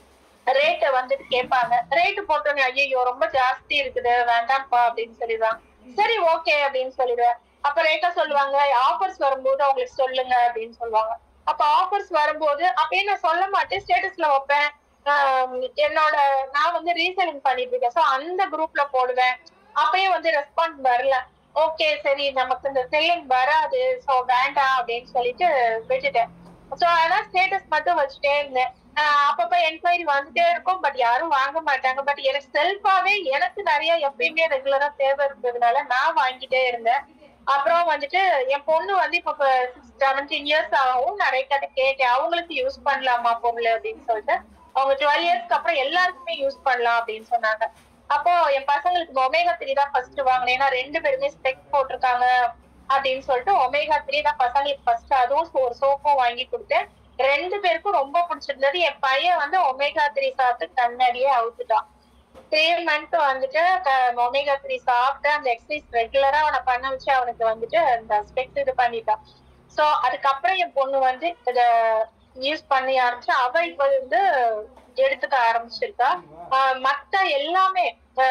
ரேட்டை வந்துட்டு கேட்பாங்க ரேட்டு போட்டோன்னே ஐயோ ரொம்ப ஜாஸ்தி இருக்குது வேண்டாம்ப்பா அப்படின்னு சொல்லிடுவாங்க சரி ஓகே அப்படின்னு சொல்லிடுவேன் அப்ப ரேட்டா சொல்லுவாங்க ஆஃபர்ஸ் வரும்போது அவங்களுக்கு சொல்லுங்க அப்படின்னு சொல்லுவாங்க அப்ப ஆஃபர்ஸ் வரும்போது அப்பயே நான் சொல்ல மாட்டேன் ஸ்டேட்டஸ்ல வைப்பேன் ஆஹ் என்னோட நான் வந்து ரீசெல்லிங் பண்ணிட்டு இருக்கேன் சோ அந்த குரூப்ல போடுவேன் அப்பயே வந்து ரெஸ்பான்ஸ் வரல ஓகே சரி நமக்கு இந்த செல்லிங் வராது சோ வேண்டாம் அப்படின்னு சொல்லிட்டு விட்டுட்டேன் சோ ஆனா ஸ்டேட்டஸ் மட்டும் வச்சுட்டே இருந்தேன் ஆஹ் அப்பப்ப என்கொயரி வந்துட்டே இருக்கும் பட் யாரும் வாங்க மாட்டாங்க பட் எனக்கு செல்ஃபாவே எனக்கு நிறைய எப்பயுமே ரெகுலரா தேவை இருந்ததுனால நான் வாங்கிட்டே இருந்தேன் அப்புறம் வந்துட்டு என் பொண்ணு வந்து இப்ப செவன்டீன் இயர்ஸ் ஆகும் நிறைய கதை கேட்டேன் அவங்களுக்கு யூஸ் பண்ணலாமா பொருள் அப்படின்னு சொல்லிட்டு அவங்க டுவெல் இயர்ஸ்க்கு அப்புறம் எல்லாருக்குமே யூஸ் பண்ணலாம் அப்படின்னு சொன்னாங்க அப்போ என் பசங்களுக்கு ஒமேகா த்ரீ தான் ஃபர்ஸ்ட் வாங்கினேன் ஏன்னா ரெண்டு பேருமே ஸ்பெக் போட்டிருக்காங்க அப்படின்னு சொல்லிட்டு ஒமேகா த்ரீ தான் பசங்களுக்கு ஃபர்ஸ்ட் அதுவும் ஒரு சோப்பும் வாங்கி கொடுத்தேன் ரெண்டு பேருக்கும் ரொம்ப பிடிச்சிருந்தது என் பையன் வந்து ஒமேகா த்ரீ சாப்பிட்டு கண்ணாடியே அவுத்துட்டான் த்ரீ மந்த் வந்துட்டு ஒமேகா த்ரீ சாப்பிட்டு அந்த எக்ஸசைஸ் ரெகுலரா அவனை பண்ண வச்சு அவனுக்கு வந்துட்டு அந்த ஸ்பெக்ஸ் இது பண்ணிட்டான் சோ அதுக்கப்புறம் என் பொண்ணு வந்து இத யூஸ் பண்ணி ஆரம்பிச்சு அவ இப்ப வந்து எடுத்துக்க ஆரம்பிச்சிருக்கா ஆஹ் மத்த எல்லாமே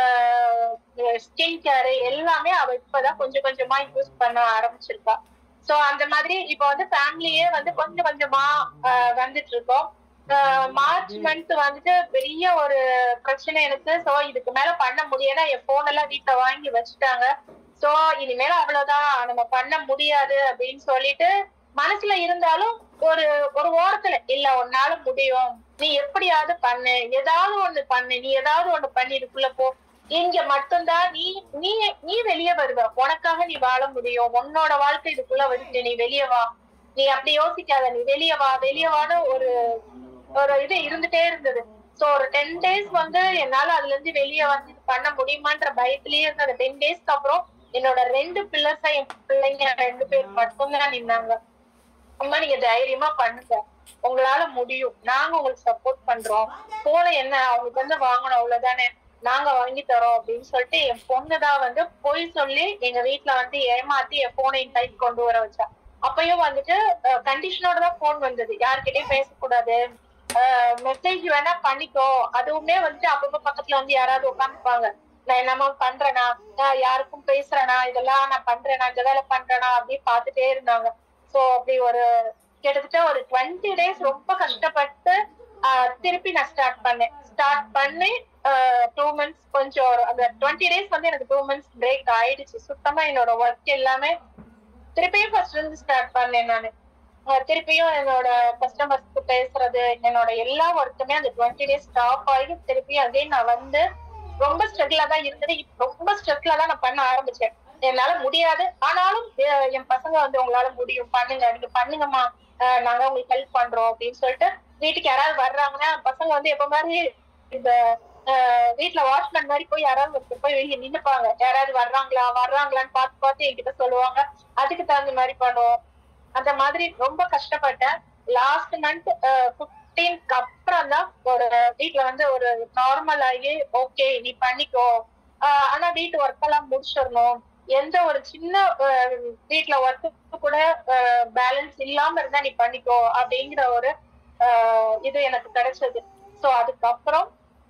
ஸ்கின் கேர் எல்லாமே அவ இப்பதான் கொஞ்சம் கொஞ்சமா யூஸ் பண்ண ஆரம்பிச்சிருக்கா சோ அந்த மாதிரி இப்ப வந்து ஃபேமிலியே வந்து கொஞ்சம் கொஞ்சமா ஆஹ் வந்துட்டு இருக்கோம் ஆஹ் மார்ச் மந்த் வந்துட்டு பெரிய ஒரு பிரச்சனை எனக்கு சோ இதுக்கு மேல பண்ண முடியல என் போன் எல்லாம் வீட்டுல வாங்கி வச்சுட்டாங்க சோ இனிமேல அவ்வளவுதான் நம்ம பண்ண முடியாது அப்படின்னு சொல்லிட்டு மனசுல இருந்தாலும் ஒரு ஒரு ஓரத்துல இல்ல உன்னால முடியும் நீ எப்படியாவது பண்ணு ஏதாவது ஒண்ணு பண்ணு நீ ஏதாவது ஒண்ணு பண்ணி இதுக்குள்ள போ இங்க மட்டும்தான் நீ நீ நீ வெளியே வருவ உனக்காக நீ வாழ முடியும் உன்னோட வாழ்க்கை இதுக்குள்ள வந்துட்டு நீ வெளியே வா நீ அப்படி யோசிக்காத நீ வெளியே வா வெளியே வான்னு ஒரு ஒரு இது இருந்துட்டே இருந்தது சோ ஒரு டென் டேஸ் வந்து என்னால அதுல இருந்து வெளியே வந்து இது பண்ண முடியுமான்ற பயத்திலேயே இருந்தது டென் டேஸ்க்கு அப்புறம் என்னோட ரெண்டு பில்லர்ஸா என் பிள்ளைங்க ரெண்டு பேர் மட்டும்தான் நின்னாங்க அம்மா நீங்க தைரியமா பண்ணுங்க உங்களால முடியும் நாங்க உங்களுக்கு சப்போர்ட் பண்றோம் போன என்ன அவங்களுக்கு வந்து வாங்கணும் அவ்வளவுதானே நாங்க வாங்கி தரோம் அப்படின்னு சொல்லிட்டு என் பொண்ணுதான் வந்து பொய் சொல்லி எங்க வீட்டுல வந்து ஏமாத்தி என் போனை என் கைக்கு கொண்டு வர வச்சா அப்பயும் வந்துட்டு கண்டிஷனோட தான் போன் வந்தது யார்கிட்டயும் பேசக்கூடாது மெசேஜ் வேணா பண்ணிக்கோ அதுவுமே வந்துட்டு அப்பப்ப பக்கத்துல வந்து யாராவது உட்காந்துப்பாங்க நான் என்னமா பண்றேனா நான் யாருக்கும் பேசுறேனா இதெல்லாம் நான் பண்றேனா இந்த வேலை பண்றேனா அப்படின்னு பாத்துட்டே இருந்தாங்க சோ அப்படி ஒரு கிட்டத்தட்ட ஒரு டுவெண்ட்டி டேஸ் ரொம்ப கஷ்டப்பட்டு ஆஹ் திருப்பி நான் ஸ்டார்ட் பண்ணேன் ஸ்டார்ட் பண்ணி டூ மந்த்ஸ் கொஞ்சம் ஒரு- அந்த டுவெண்ட்டி டேஸ் வந்து எனக்கு டூ மந்த்ஸ் பிரேக் ஆயிடுச்சு சுத்தமா என்னோட ஒர்க் எல்லாமே திருப்பியும் ஃபர்ஸ்ட் இருந்து ஸ்டார்ட் பண்ணேன் நானு அஹ் திருப்பியும் என்னோட கஸ்டமர்ஸ்க்கு பேசுறது என்னோட எல்லா ஒர்க்குமே அந்த டுவெண்ட்டி டேஸ் ஸ்டாப் ஆகி திருப்பி அதே நான் வந்து ரொம்ப ஸ்ட்ரகிளா தான் இருந்தது இப்ப ரொம்ப ஸ்ட்ரகிளா தான் நான் பண்ண ஆரம்பிச்சேன் என்னால முடியாது ஆனாலும் எ- என் பசங்க வந்து உங்களால முடியும் பண்ணுங்க நீங்க பண்ணுங்கம்மா அஹ் நாங்க உங்களுக்கு ஹெல்ப் பண்றோம் அப்படின்னு சொல்லிட்டு வீட்டுக்கு யாராவது வர்றாங்கன்னா பசங்க வந்து எப்ப மாதிரி இந்த அஹ் வீட்ல வாட்ச்மேன் மாதிரி போய் யாராவது ஒருத்தர் போய் வெளியே நின்னுப்பாங்க யாராவது வர்றாங்களா வர்றாங்களான்னு பார்த்து பார்த்து என்கிட்ட சொல்லுவாங்க அதுக்கு தகுந்த மாதிரி பண்ணுவோம் அந்த மாதிரி ரொம்ப கஷ்டப்பட்டேன் லாஸ்ட் மந்த் பிப்டீன்க்கு அப்புறம் தான் ஒரு வீட்ல வந்து ஒரு நார்மல் ஆகி ஓகே நீ பண்ணிக்கோ ஆஹ் ஆனா வீட்டு ஒர்க் எல்லாம் முடிச்சிடணும் எந்த ஒரு சின்ன ஆஹ் வீட்ல ஒர்க்கு கூட பேலன்ஸ் இல்லாம இருந்தா நீ பண்ணிக்கோ அப்படிங்கிற ஒரு ஆஹ் இது எனக்கு கிடைச்சது சோ அதுக்கப்புறம்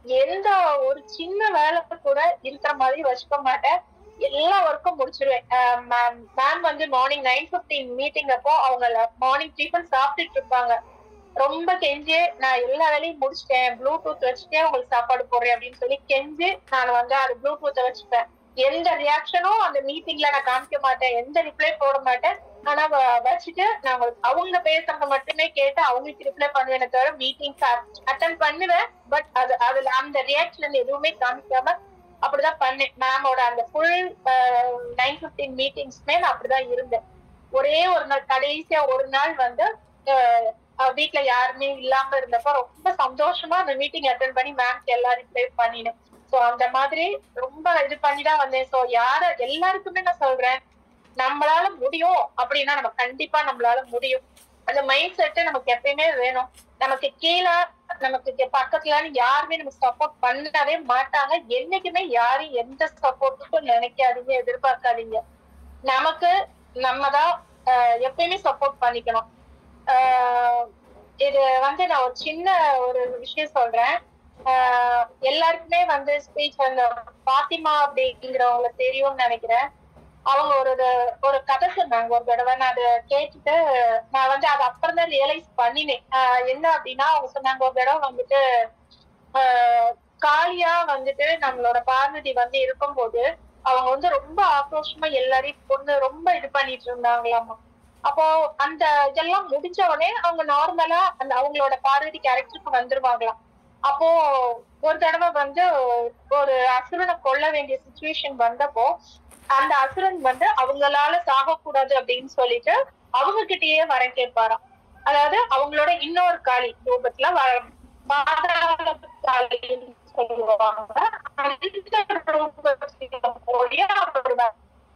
எந்த ஒரு சின்ன வேலை கூட இருக்கிற மாதிரி வச்சுக்க மாட்டேன் எல்லா ஒர்க்கும் முடிச்சிருவேன் மேம் வந்து மார்னிங் நைன் பிப்டீன் மீட்டிங் அப்போ அவங்க மார்னிங் டிஃபன் சாப்பிட்டுட்டு இருப்பாங்க ரொம்ப கெஞ்சி நான் எல்லா வேலையும் முடிச்சிட்டேன் ப்ளூடூத் வச்சுட்டே உங்களுக்கு சாப்பாடு போடுறேன் அப்படின்னு சொல்லி கெஞ்சி நான் வந்து அது ப்ளூடூத்தை வச்சுப்பேன் எந்த ரியாக்ஷனும் அந்த மீட்டிங்ல நான் காமிக்க மாட்டேன் எந்த ரிப்ளை போட மாட்டேன் ஆனா வ- வச்சுட்டு நான் உங்களுக்கு- அவங்க பேசுறத மட்டுமே கேட்டு அவங்களுக்கு ரிப்ளை பண்ணுவேனே தவிர மீட்டிங் அட்டன் பண்ணுவேன் பட் அது அதுல அந்த ரியாக்ஷன் எதுவுமே காமிக்காம அப்படிதான் பண்ணேன் மேமோட அந்த ஃபுல் நைன் பிப்டீன் மீட்டிங்ஸ்மே நான் அப்படிதான் இருந்தேன் ஒரே ஒரு நாள் கடைசியா ஒரு நாள் வந்து அஹ், அஹ் வீட்ல யாருமே இல்லாம இருந்தப்ப ரொம்ப சந்தோஷமா அந்த மீட்டிங் அட்டன் பண்ணி மேம்க்கு எல்லாம் ரிப்ளை பண்ணினேன் சோ அந்த மாதிரி ரொம்ப இது பண்ணி தான் வந்தேன் சோ யார எல்லாருக்குமே நான் சொல்றேன் நம்மளால முடியும் அப்படின்னா நம்ம கண்டிப்பா நம்மளால முடியும் அந்த மைண்ட் செட் நமக்கு எப்பயுமே வேணும் நமக்கு கீழே நமக்கு இங்க பக்கத்துல யாருமே நமக்கு சப்போர்ட் பண்ணவே மாட்டாங்க என்னைக்குமே யாரும் எந்த சப்போர்ட்டுக்கும் நினைக்காதீங்க எதிர்பார்க்காதீங்க நமக்கு நம்ம தான் ஆஹ், எப்பயுமே சப்போர்ட் பண்ணிக்கணும் ஆஹ், இது வந்து நான் ஒரு சின்ன ஒரு விஷயம் சொல்றேன் ஆஹ், எல்லாருக்குமே வந்து ஸ்பீச் அந்த பாத்திமா அப்படிங்கிறவங்கள தெரியும்னு நினைக்கிறேன் அவங்க ஒரு ஒரு- ஒரு கதை சொன்னாங்க ஒரு தடவை நான் அதை கேட்டுட்டு நான் வந்து அதை அப்புறம் தான் ரியலைஸ் பண்ணினேன் ஆஹ் என்ன அப்படின்னா அவங்க சொன்னாங்க ஒரு தடவை வந்துட்டு ஆஹ் காளியா வந்துட்டு நம்மளோட பார்வதி வந்து இருக்கும்போது அவங்க வந்து ரொம்ப ஆக்ரோஷமா எல்லாரையும் கொண்டு ரொம்ப இது பண்ணிட்டு இருந்தாங்களாமா அப்போ அந்த இதெல்லாம் முடிஞ்ச உடனே அவங்க நார்மலா அந்த அவங்களோட பார்வதி கேரக்டருக்கு வந்துருவாங்களாம் அப்போ ஒரு தடவை வந்து ஒரு அசுரனை கொல்ல வேண்டிய சுச்சுவேஷன் வந்தப்போ அந்த அசுரன் வந்து அவங்களால சாகக்கூடாது அப்படின்னு சொல்லிட்டு அவங்க கிட்டயே வர கேட்பாராம் அதாவது அவங்களோட இன்னொரு காளி ரூபத்துல வர பாதாள காளின்னு சொல்லுவாங்க அந்த ரூபத்துல போய் அவர் வ-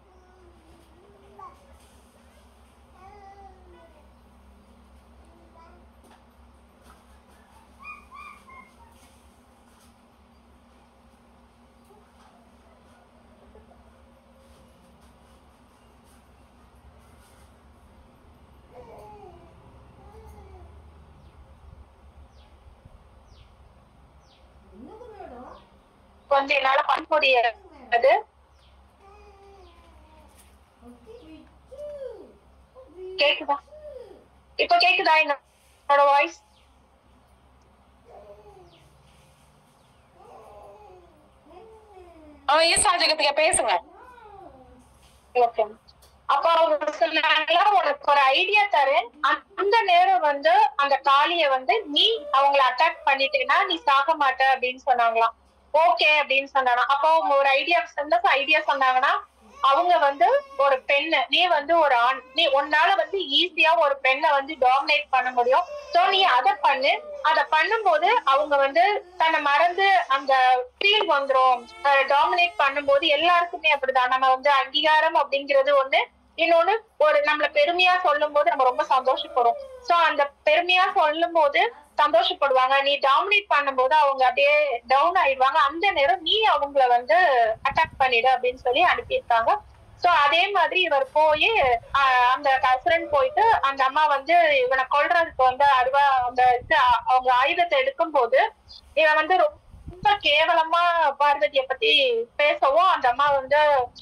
கொஞ்சம் என்னால பண்ண முடியாது கேக்குதா இப்ப கேக்குதா என்னோட வாய்ஸ் அவன் எஸ் ஜெகத்துக்கு பேசுங்க ஓகே அப்ப அவங்க சொன்னாங்க உனக்கு ஒரு ஐடியா தரேன் அந்த நேரம் வந்து அந்த காளிய வந்து நீ அவங்கள அட்டாக் பண்ணிட்டேன்னா நீ சாக மாட்ட அப்படின்னு சொன்னாங்களாம் ஓகே அப்படின்னு சொன்னாங்க அப்போ அவங்க ஒரு ஐடியா சொந்த ஐடியா சொன்னாங்கன்னா அவங்க வந்து ஒரு பெண்ணு நீ வந்து ஒரு ஆண் நீ உன்னால வந்து ஈஸியா ஒரு பெண்ணை வந்து டாமினேட் பண்ண முடியும் சோ நீ அதை பண்ணு அத பண்ணும்போது அவங்க வந்து தன்னை மறந்து அந்த ஃபீல் வந்துரும் டாமினேட் பண்ணும்போது எல்லாருக்குமே அப்படிதான் நம்ம வந்து அங்கீகாரம் அப்படிங்கிறது ஒண்ணு இன்னொன்னு ஒரு நம்மள பெருமையா சொல்லும் போது நம்ம ரொம்ப சந்தோஷப்படுறோம் சோ அந்த பெருமையா சொல்லும் போது சந்தோஷப்படுவாங்க நீ டாமினேட் பண்ணும்போது அவங்க அப்படியே டவுன் ஆயிடுவாங்க அந்த நேரம் நீ அவங்கள வந்து அட்டாக் பண்ணிடு அப்படின்னு சொல்லி அனுப்பியிருக்காங்க சோ அதே மாதிரி இவர் போய் அந்த அசுரன் போயிட்டு அந்த அம்மா வந்து இவனை கொல்றதுக்கு வந்து அருவா அந்த இது அ- அவங்க ஆயுதத்தை எடுக்கும் போது இவன் வந்து ரொம்ப கேவலமா பார்வதிய பத்தி பேசவும் அந்த அம்மா வந்து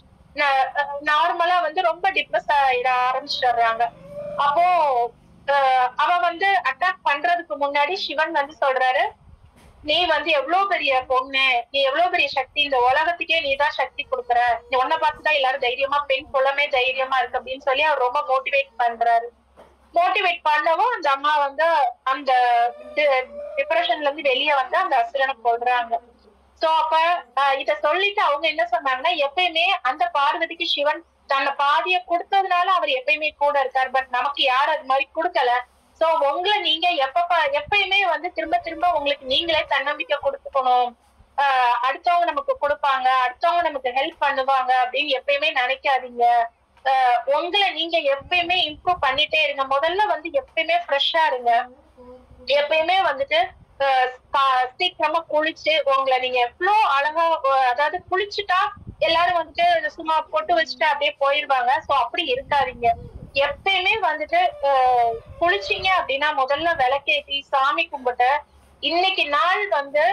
நார்மலா வந்து ரொம்ப டிப்ரெஸ் ஆயிட ஆரம்பிச்சிடுறாங்க அப்போ அஹ், அவ வந்து அட்டாக் பண்றதுக்கு முன்னாடி சிவன் வந்து சொல்றாரு நீ வந்து எவ்வளவு பெரிய பொண்ணு நீ எவ்வளவு பெரிய சக்தி இந்த உலகத்துக்கே நீ தான் சக்தி கொடுக்குற நீ உன்னை பார்த்துதான் எல்லாரும் தைரியமா பெண் குலமே தைரியமா இருக்கு அப்படின்னு சொல்லி அவர் ரொம்ப மோட்டிவேட் பண்றாரு மோட்டிவேட் பண்ணவும் அந்த அம்மா வந்து அந்த டிப்ரெஷன்ல இருந்து வெளியே வந்து அந்த அசுரனை கொள்றாங்க சோ அப்ப ஆஹ் இத சொல்லிட்டு அவங்க என்ன சொன்னாங்கன்னா எப்பயுமே அந்த பார்வதிக்கு சிவன் தன்னை பாதிய கொடுத்ததுனால அவர் எப்பயுமே கூட இருக்காரு பட் நமக்கு யாரும் அது மாதிரி கொடுக்கல சோ உங்களை நீங்க எப்ப பா- எப்பயுமே வந்து திரும்ப திரும்ப உங்களுக்கு நீங்களே தன்னம்பிக்கை கொடுத்துக்கணும் ஆஹ் அடுத்தவங்க நமக்கு கொடுப்பாங்க அடுத்தவங்க நமக்கு ஹெல்ப் பண்ணுவாங்க அப்படின்னு எப்பயுமே நினைக்காதீங்க ஆஹ் உங்களை நீங்க எப்பயுமே இம்ப்ரூவ் பண்ணிட்டே இருங்க முதல்ல வந்து எப்பயுமே ஃப்ரெஷ்ஷா இருங்க எப்பயுமே வந்துட்டு அஹ், கா- சீக்கிரமா குளிச்சு உங்களை நீங்க எவ்வளவு அழகா அஹ், அதாவது குளிச்சுட்டா எல்லாரும் வந்துட்டு சும்மா பொட்டு வச்சுட்டு அப்படியே போயிருவாங்க சோ அப்படி இருக்காதீங்க எப்பயுமே வந்துட்டு அஹ், குளிச்சீங்க அப்படின்னா முதல்ல விளக்கேத்தி சாமி கும்பிட்டு இன்னைக்கு நாள் வந்து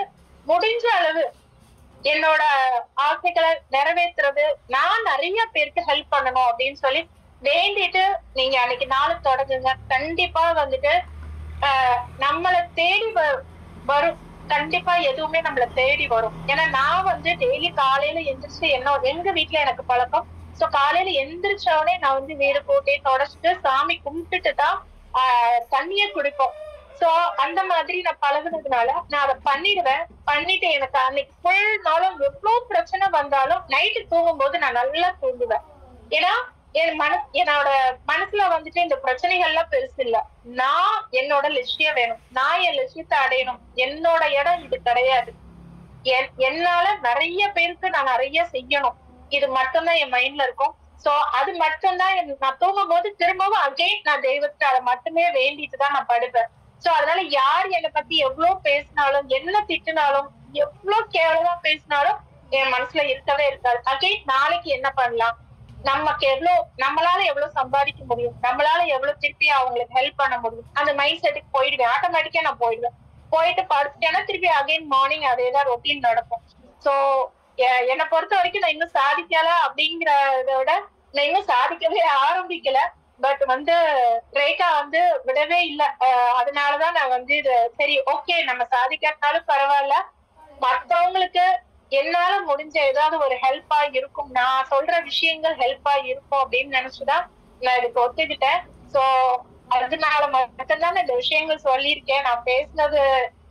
முடிஞ்ச அளவு என்னோட ஆசைகளை நிறைவேற்றுறது நான் நிறைய பேருக்கு ஹெல்ப் பண்ணணும் அப்படின்னு சொல்லி வேண்டிட்டு நீங்க அன்னைக்கு நாள் தொடங்குங்க கண்டிப்பா வந்துட்டு ஆஹ், நம்மளை தேடி வ- வரும் கண்டிப்பா எதுவுமே நம்மள தேடி வரும் ஏன்னா நான் வந்து டெய்லி காலையில எந்திரிச்சு என்ன எங்க வீட்ல எனக்கு பழக்கம் சோ காலையில எந்திரிச்ச உடனே நான் வந்து வீடு போட்டு தொடச்சிட்டு சாமி கும்பிட்டுட்டு தான் ஆஹ், தண்ணியே குடிப்போம் சோ அந்த மாதிரி நான் பழகுனதுனால நான் அதை பண்ணிடுவேன் பண்ணிட்டு எனக்கு அன்னைக்கு ஃபுல் நாளும் எவ்வளவு பிரச்சனை வந்தாலும் நைட்டு தூங்கும் போது நான் நல்லா தூங்குவேன் ஏன்னா என் மன என்னோட மனசுல வந்துட்டு இந்த பிரச்சனைகள்லாம் பெருசு இல்ல நான் என்னோட லட்சியம் வேணும் நான் என் லட்சியத்தை அடையணும் என்னோட இடம் இது கிடையாது என்- என்னால நிறைய பேருக்கு நான் நிறைய செய்யணும் இது மட்டும்தான் என் மைண்ட்ல இருக்கும் சோ அது மட்டும்தான் என்- நான் தூங்கும் போது திரும்பவும் அகைன் நான் தெய்வத்தை அதை மட்டுமே வேண்டிட்டு தான் நான் படுப்பேன் சோ அதனால யார் என்னை பத்தி எவ்வளவு பேசினாலும் என்ன திட்டினாலும் எவ்வளவு கேவலமா பேசினாலும் என் மனசுல இருக்கவே இருக்காது அகைன் நாளைக்கு என்ன பண்ணலாம் நமக்கு எவ்வளவு நம்மளால எவ்வளவு சம்பாதிக்க முடியும் நம்மளால எவ்வளவு திருப்பி அவங்களுக்கு ஹெல்ப் பண்ண முடியும் அந்த மைண்ட் செட்டுக்கு போயிடுவேன் ஆட்டோமேட்டிக்கா நான் போயிடுவேன் போயிட்டு படுத்துட்டேன்னா திருப்பி அகைன் மார்னிங் அதேதான் ரொட்டீன் நடக்கும் சோ என்னை பொறுத்த வரைக்கும் நான் இன்னும் சாதிக்கல அப்படிங்கறத விட நான் இன்னும் சாதிக்கவே ஆரம்பிக்கல பட் வந்து ரேகா வந்து விடவே இல்லை அதனாலதான் நான் வந்து இது சரி ஓகே நம்ம சாதிக்காட்டாலும் பரவாயில்ல மத்தவங்களுக்கு என்னால முடிஞ்ச ஏதாவது ஒரு ஹெல்ப்பா இருக்கும் நான் சொல்ற விஷயங்கள் ஹெல்ப்பா இருக்கும் அப்படின்னு நினைச்சுதான் நான் இதுக்கு ஒத்துக்கிட்டேன் சோ அதனால மட்டும்தான் நான் இந்த விஷயங்கள் சொல்லியிருக்கேன் நான் பேசினது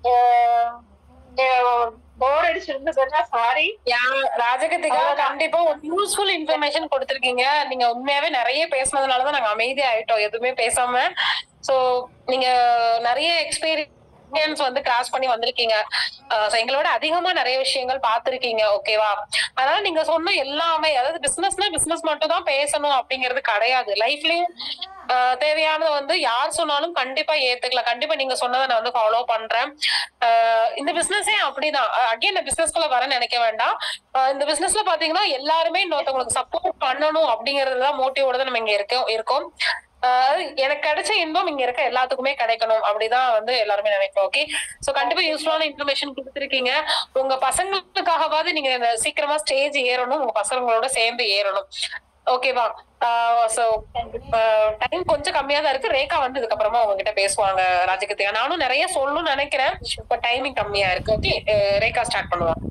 போர் அடிச்சிருந்ததுன்னா சாரி யா, ராஜகத்திகா அவ்வளவுதான். கண்டிப்பா ஒரு யூஸ்ஃபுல் இன்ஃபர்மேஷன் கொடுத்திருக்கீங்க நீங்க உண்மையாவே நிறைய பேசுனதுனாலதான் நாங்க அமைதியா ஆயிட்டோம் எதுவுமே பேசாம சோ நீங்க நிறைய எக்ஸ்பீரியன்ஸ் வந்து கிராஸ் பண்ணி வந்திருக்கீங்க அஹ் so எங்களோட அதிகமா நிறைய விஷயங்கள் பார்த்திருக்கீங்க ஓகேவா அதனால நீங்க சொன்ன எல்லாமே அதாவது பிசினஸ்னா பிசினஸ் மட்டும் தான் பேசணும் அப்படிங்கிறது கிடையாது லைஃப்லயும் தேவையானது வந்து யார் சொன்னாலும் கண்டிப்பா ஏத்துக்கலாம் கண்டிப்பா நீங்க சொன்னதை நான் வந்து ஃபாலோ பண்றேன் அஹ் இந்த பிசினஸே அப்படிதான் அகைன் இந்த பிசினஸ்குள்ள வர நினைக்க வேண்டாம் அஹ் இந்த பிசினஸ்ல பாத்தீங்கன்னா எல்லாருமே இன்னொருத்தவங்களுக்கு சப்போர்ட் பண்ணணும் அப்படிங்கறது தான் மோட்டிவோட தான் நம்ம இங்க இருக்கோம் இருக்கோம் அஹ் எனக்கு கிடைச்ச இன்பம் இங்க இருக்க எல்லாத்துக்குமே கிடைக்கணும் அப்படிதான் வந்து எல்லாருமே நினைப்போம் ஓகே சோ கண்டிப்பா யூஸ்ஃபுல்லான இன்ஃபர்மேஷன் கொடுத்துருக்கீங்க உங்க பசங்களுக்காகவாது நீங்க இந்த சீக்கிரமா ஸ்டேஜ் ஏறணும் உங்க பசங்களோட சேர்ந்து ஏறணும் ஓகேவா சோ டைம் கொஞ்சம் கம்மியா தான் இருக்கு ரேகா வந்து இதுக்கப்புறமா உங்ககிட்ட பேசுவாங்க ராஜகத்திகா நானும் நிறைய சொல்லணும்னு நினைக்கிறேன் இப்ப டைமிங் கம்மியா இருக்கு ஓகே ரேகா ஸ்டார்ட் பண்ணுவாங்க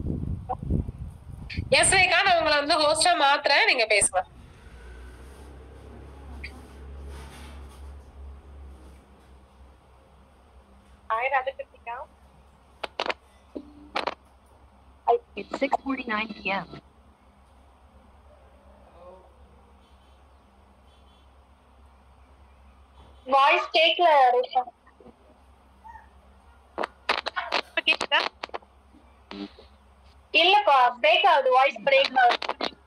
எஸ் ரேகா நான் உங்களை வந்து ஹோஸ்டா மாத்துறேன் நீங்க பேசுங்க ஹாய் ராஜகிருத்திகா It's 6:49 p.m. வாய்ஸ் கேட்கல ரேஷா இப்ப கேக்குதா இல்லப்பா பிரேக் ஆகுது வாய்ஸ் பிரேக் ஆகுது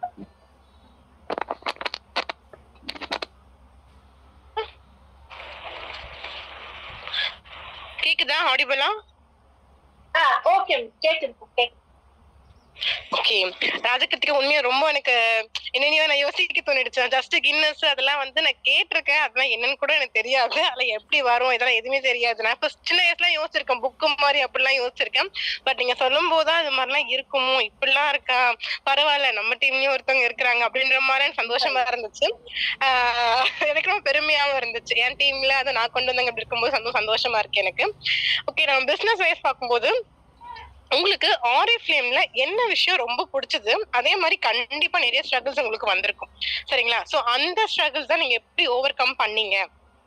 கேக்குதா ஆடிபிளா ஆ ஓகே கேக்குது கேக்குது ஓகே ராஜகிருத்திகா உண்மையா ரொம்ப எனக்கு என்னையோ நான் யோசிக்க தோணிடுச்சு ஜஸ்ட் கின்னஸ் அதெல்லாம் வந்து நான் கேட்டிருக்கேன் அதெல்லாம் என்னன்னு கூட எனக்கு தெரியாது அதுல எப்படி வரும் இதெல்லாம் எதுவுமே தெரியாது நான் இப்ப சின்ன வயசுல யோசிச்சிருக்கேன் புக்கு மாதிரி அப்படிலாம் யோசிச்சிருக்கேன் பட் நீங்க சொல்லும் போதுதான் அது மாதிரிலாம் இருக்குமோ இப்படிலாம் இருக்கா பரவாயில்ல நம்ம டீம்லயும் ஒருத்தவங்க இருக்கிறாங்க அப்படின்ற மாதிரி எனக்கு சந்தோஷமா இருந்துச்சு ஆஹ் எனக்கு ரொம்ப பெருமையாவும் இருந்துச்சு என் டீம்ல அதை நான் கொண்டு வந்தவங்க அப்படி இருக்கும்போது சந்தோஷம் சந்தோஷமா இருக்கு எனக்கு ஓகே நம்ம பிசினஸ் வைஸ் பார்க்கும்போது உங்களுக்கு ஆரி ஃபிளேம்ல என்ன விஷயம் ரொம்ப பிடிச்சது அதே மாதிரி கண்டிப்பா நிறைய ஸ்ட்ரகிள்ஸ் உங்களுக்கு வந்திருக்கும் சரிங்களா சோ அந்த ஸ்ட்ரகிள்ஸ் தான் நீங்க எப்படி ஓவர் கம் பண்ணீங்க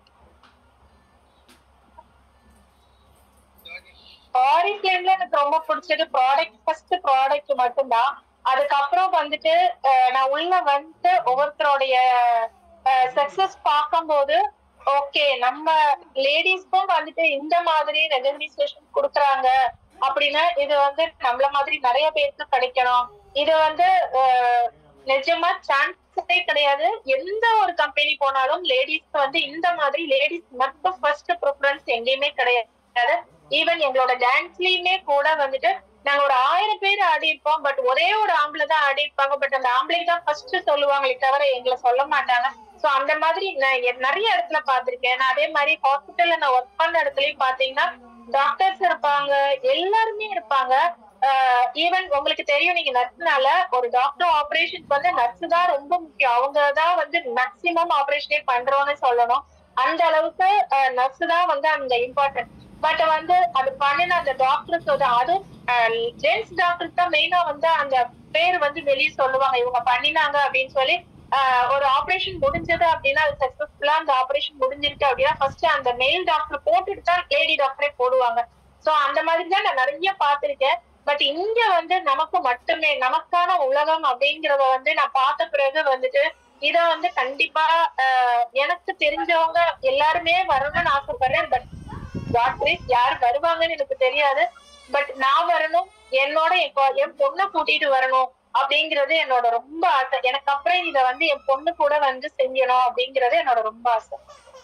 ஆரி ஃபிளேம்ல எனக்கு ரொம்ப பிடிச்சது ப்ராடக்ட் ஃபர்ஸ்ட் ப்ராடக்ட் மட்டும்தான் அதுக்கப்புறம் வந்துட்டு அஹ், நான் உள்ள வந்து ஒவ்வொருத்தருடைய சக்சஸ் பார்க்கும்போது ஓகே நம்ம லேடிஸ்க்கும் வந்துட்டு இந்த மாதிரி ரெகனைசேஷன் கொடுக்குறாங்க அப்படின்னா இது வந்து நம்மள மாதிரி நிறைய பேருக்கு கிடைக்கணும் இது வந்து அஹ், நிஜமா சான்ஸே கிடையாது எந்த ஒரு கம்பெனி போனாலும் லேடிஸ்க்கு வந்து இந்த மாதிரி லேடிஸ் மட்டும் ஃபர்ஸ்ட் ப்ரிஃபரன்ஸ் எங்கேயுமே கிடையாது ஈவன் எங்களோட டான்ஸ்லயுமே கூட வந்துட்டு நாங்க ஒரு ஆயிரம் பேர் ஆடி இருப்போம் பட் ஒரே ஒரு ஆம்பளை தான் ஆடி இருப்பாங்க பட் அந்த ஆம்பளைக்கு தான் ஃபர்ஸ்ட் சொல்லுவாங்களே தவிர எங்களை சொல்ல மாட்டாங்க சோ அந்த மாதிரி நான் எ- நிறைய இடத்துல பார்த்திருக்கேன் நான் அதே மாதிரி ஹாஸ்பிட்டல்ல நான் ஒர்க் பண்ண இடத்துலயும் பாத்தீங்கன்னா டாக்டர்ஸ் இருப்பாங்க எல்லாருமே இருப்பாங்க இருப்பாங்க ஈவன் உங்களுக்கு தெரியும் நீங்க நர்ஸ்னால ஒரு டாக்டர் ஆபரேஷன் வந்து நர்ஸ் தான் ரொம்ப முக்கியம் அவங்க தான் வந்து மேக்சிமம் ஆபரேஷனே பண்றோம்னு சொல்லணும் அந்த அளவுக்கு நர்ஸ் தான் வந்து அந்த இம்பார்ட்டன்ட் பட் வந்து அது பண்ணின அந்த டாக்டருக்கு அதுவும் ஜென்ஸ் டாக்டருக்கு தான் மெயினா வந்து அந்த பேர் வந்து வெளியே சொல்லுவாங்க இவங்க பண்ணினாங்க அப்படின்னு சொல்லி ஆஹ் ஒரு ஆபரேஷன் முடிஞ்சது அப்படின்னா அது சக்சஸ்ஃபுல்லா அந்த ஆபரேஷன் முடிஞ்சிருக்கு அப்படின்னா ஃபர்ஸ்ட் அந்த மெயில் டாக்டர் போட்டுட்டு தான் லேடி டாக்டரே போடுவாங்க சோ அந்த மாதிரி தான் நான் நிறைய பார்த்திருக்கேன் பட் இங்க வந்து நமக்கு மட்டுமே நமக்கான உலகம் அப்படிங்கறத வந்து நான் பார்த்த பிறகு வந்துட்டு இத வந்து கண்டிப்பா ஆஹ் எனக்கு தெரிஞ்சவங்க எல்லாருமே வரணும்னு ஆசைப்படுறேன் பட் டாக்டர் யார் வருவாங்கன்னு எனக்கு தெரியாது பட் நான் வரணும் என்னோட என் கொ- என் பொண்ணை கூட்டிட்டு வரணும் அப்படிங்கறது என்னோட ரொம்ப ஆசை எனக்கு அப்புறம் இத வந்து என் பொண்ணு கூட வந்து செய்யணும் அப்படிங்கறது என்னோட ரொம்ப ஆசை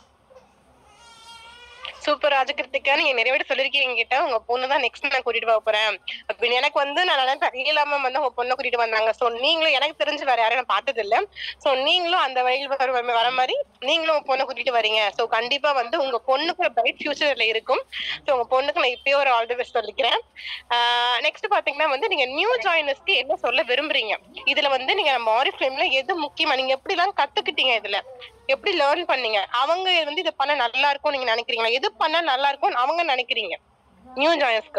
சூப்பர் ராஜகிருத்திகா நீங்க நிறைய வாட்டி சொல்லிருக்கீங்க கிட்ட உங்க பொண்ணு தான் நெக்ஸ்ட் நான் கூட்டிட்டு போக போறேன் அப்படின்னு எனக்கு வந்து நான் நினைப்பேன் இல்லாம வந்து உங்க பொண்ணை கூட்டிட்டு வந்தாங்க சோ நீங்களும் எனக்கு தெரிஞ்சு வேற யாரையும் நான் பார்த்தது இல்ல சோ நீங்களும் அந்த வழியில் வர வர மாதிரி நீங்களும் உங்க பொண்ணை கூட்டிட்டு வரீங்க சோ கண்டிப்பா வந்து உங்க பொண்ணுக்கு ஒரு பிரைட் ஃபியூச்சர்ல இருக்கும் சோ உங்க பொண்ணுக்கு நான் இப்பயே ஒரு ஆல் தி பெஸ்ட் சொல்லிக்கிறேன் நெக்ஸ்ட் பாத்தீங்கன்னா வந்து நீங்க நியூ ஜாயினர்ஸ்க்கு என்ன சொல்ல விரும்புறீங்க இதுல வந்து நீங்க மாரி ஃபிலிம்ல எது முக்கியமா நீங்க எப்படி எல்லாம் கத்துக்கிட்டீங்க இதுல எப்படி லேர்ன் பண்ணீங்க அவங்க வந்து இதை பண்ண நல்லா இருக்கும் நீங்க நினைக்கிறீங்களா எது பண்ணா நல்லா இருக்கும் அவங்க நினைக்கிறீங்க நியூ ஜாயினர்ஸ்க்கு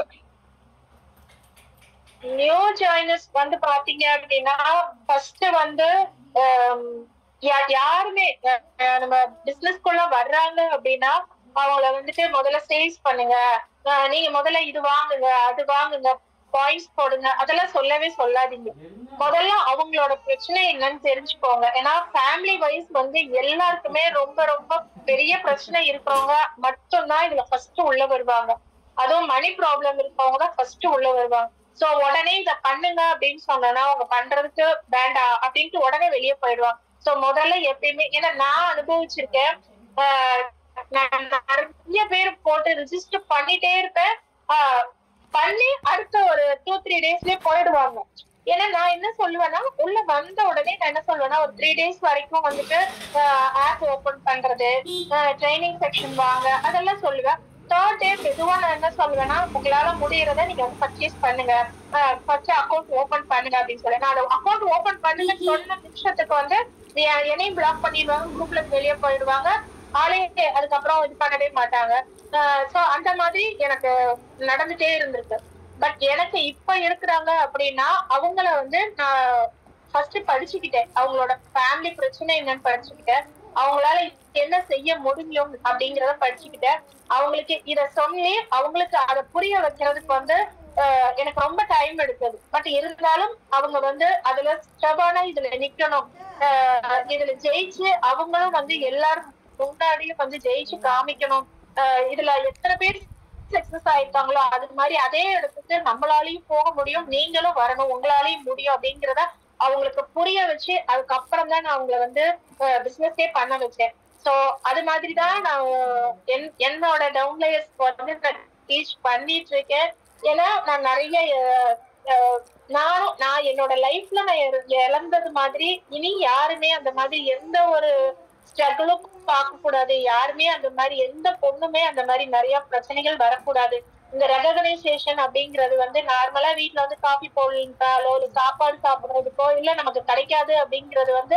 நியூ ஜாயினர்ஸ் வந்து பாத்தீங்க அப்படின்னா ஃபர்ஸ்ட் வந்து ஹம், யா- யாருமே அஹ், அஹ், நம்ம பிசினஸ்க்குள்ள வர்றாங்க அப்படின்னா அவங்கள வந்துட்டு முதல்ல சேல்ஸ் பண்ணுங்க அஹ், நீங்க முதல்ல இது வாங்குங்க அது வாங்குங்க பாயிண்ட்ஸ் போடுங்க அதெல்லாம் சொல்லவே சொல்லாதீங்க முதல்ல அவங்களோட பிரச்சனை என்னன்னு தெரிஞ்சுக்கோங்க ஏன்னா ஃபேமிலி வைஸ் வந்து எல்லாருக்குமே ரொம்ப ரொம்ப பெரிய பிரச்சனை இருக்கிறவங்க மட்டும்தான் இதுல ஃபர்ஸ்ட் உள்ள வருவாங்க அதுவும் மணி ப்ராப்ளம் இருக்கவங்க தான் ஃபர்ஸ்ட் உள்ள வருவாங்க சோ உடனே இத பண்ணுங்க அப்படின்னு சொன்னா அவங்க பண்றதுக்கு வேண்டாம் அப்படின்ட்டு உடனே வெளியே போயிடுவாங்க சோ முதல்ல எப்பயுமே ஏன்னா நான் அனுபவிச்சிருக்கேன் ஆஹ் நான் நிறைய பேர் போட்டு ரிஜிஸ்டர் பண்ணிட்டே இருப்பேன் ஆஹ் பண்ணி அடுத்த ஒரு டூ த்ரீ டேஸ்லயே போயிடுவாங்க ஏன்னா நான் என்ன சொல்லுவேன்னா உள்ள வந்த உடனே நான் என்ன சொல்லுவேன்னா ஒரு த்ரீ டேஸ் வரைக்கும் வந்துட்டு ஆப் ஓபன் பண்றது ட்ரைனிங் செக்ஷன் வாங்க அதெல்லாம் சொல்லுவேன் தேர்ட் டே மெதுவா நான் என்ன சொல்லுவேன்னா உங்களால முடியறத நீங்க வந்து பர்ச்சேஸ் பண்ணுங்க ஃபர்ஸ்ட் அக்கௌண்ட் ஓபன் பண்ணுங்க அப்படின்னு சொல்லி நான் அக்கௌண்ட் ஓபன் பண்ணுங்கன்னு சொன்ன நிமிஷத்துக்கு வந்து எ- என்னையும் பிளாக் பண்ணிடுவாங்க குரூப்ல இருந்து வெளியே போயிடுவாங்க ஆளே அதுக்கப்புறம் இது பண்ணவே மாட்டாங்க சோ அந்த மாதிரி எனக்கு நடந்துட்டே இருந்திருக்கு பட் எனக்கு இப்ப இருக்கிறாங்க அப்படின்னா அவங்கள வந்து நான் ஃபர்ஸ்ட் படிச்சுக்கிட்டேன் அவங்களோட ஃபேமிலி பிரச்சனை என்னன்னு படிச்சுக்கிட்டேன் அவங்களால என்ன செய்ய முடியும் அப்படிங்கறத படிச்சுக்கிட்டேன் அவங்களுக்கு இத சொல்லி அவங்களுக்கு அதை புரிய வைக்கிறதுக்கு வந்து ஆஹ், எனக்கு ரொம்ப டைம் எடுத்தது பட் இருந்தாலும் அவங்க வந்து அதுல ஸ்டபானா இதுல நிக்கணும் ஆஹ், இதுல ஜெயிச்சு அவங்களும் வந்து எல்லாரும் முன்னாடியும் வந்து ஜெயிச்சு காமிக்கணும் ஆஹ், இதுல எத்தனை பேர் சக்சஸ் ஆயிருக்காங்களோ அது மாதிரி அதே இடத்துக்கு நம்மளாலையும் போக முடியும் நீங்களும் வரணும் உங்களாலையும் முடியும் அப்படிங்கறத அவங்களுக்கு புரிய வச்சு அதுக்கப்புறம் தான் நான் அவங்கள வந்து பிசினஸே பண்ண வச்சேன் சோ அது மாதிரி தான் நான் என் என்னோட டவுன்லேயர்ஸ் வந்து நான் டீச் பண்ணிட்டு இருக்கேன் ஏன்னா நான் நிறைய அஹ், அஹ், நானும் நான் என்னோட லைஃப்ல நான் இழ- இழந்தது மாதிரி இனி யாருமே அந்த மாதிரி எந்த ஒரு ஸ்ட்ரகிளும் பார்க்க கூடாது யாருமே அந்த மாதிரி எந்த பொண்ணுமே அந்த மாதிரி நிறைய பிரச்சனைகள் வரக்கூடாது இந்த ரெகனைசேஷன் அப்படிங்கிறது வந்து நார்மலா வீட்ல வந்து காஃபி போடலின்றாலோ இல்ல சாப்பாடு சாப்பிடுறதுக்கோ இல்ல நமக்கு கிடைக்காது அப்படிங்கிறது வந்து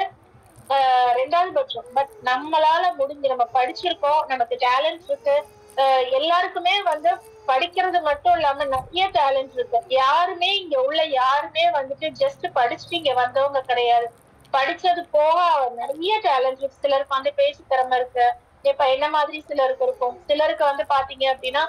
ஆஹ் ரெண்டாவது பட்சம் பட் நம்மளால முடிஞ்சு நம்ம படிச்சிருக்கோம் நமக்கு டேலண்ட் இருக்கு ஆஹ் எல்லாருக்குமே வந்து படிக்கிறது மட்டும் இல்லாம நிறைய டேலண்ட் இருக்கு யாருமே இங்க உள்ள யாருமே வந்துட்டு ஜஸ்ட் படிச்சுட்டு இங்க வந்தவங்க கிடையாது படிச்சது போக நிறைய டேலண்ட் இருக்கு சிலருக்கு வந்து பேச்சு திறமை இருக்கு இப்ப என்ன மாதிரி சிலருக்கு இருக்கும் சிலருக்கு வந்து பாத்தீங்க அப்படின்னா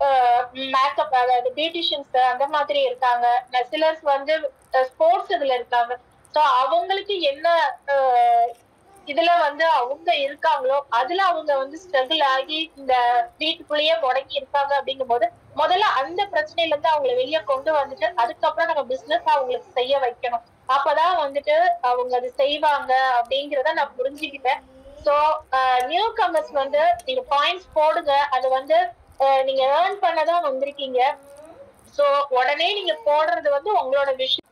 மேக்கப் அதாவது பியூட்டிஷியன்ஸ் அந்த மாதிரி இருக்காங்க ந- சிலர் வந்து ஸ்போர்ட்ஸ் இதுல இருக்காங்க சோ அவங்களுக்கு என்ன ஆஹ், இதுல வந்து அவங்க இருக்காங்களோ அதுல அவங்க வந்து ஸ்ட்ரகிள் ஆகி இந்த வீட்டுக்குள்ளேயே முடங்கி இருக்காங்க அப்படிங்கும் போது முதல்ல அந்த பிரச்சனையில இருந்து அவங்கள வெளியே கொண்டு வந்துட்டு அதுக்கப்புறம் நம்ம பிசினஸ் அவங்களுக்கு செய்ய வைக்கணும் அப்பதான் வந்துட்டு அவங்க அது செய்வாங்க அப்படிங்கறத நான் புரிஞ்சுக்கிட்டேன் சோ நியூ கமர்ஸ் வந்து நீங்க பாயிண்ட்ஸ் போடுங்க அது வந்து அஹ், நீங்க ஏர்ன் பண்ணதான் வந்திருக்கீங்க சோ உடனே நீங்க போடுறது வந்து உங்களோட விஷயம்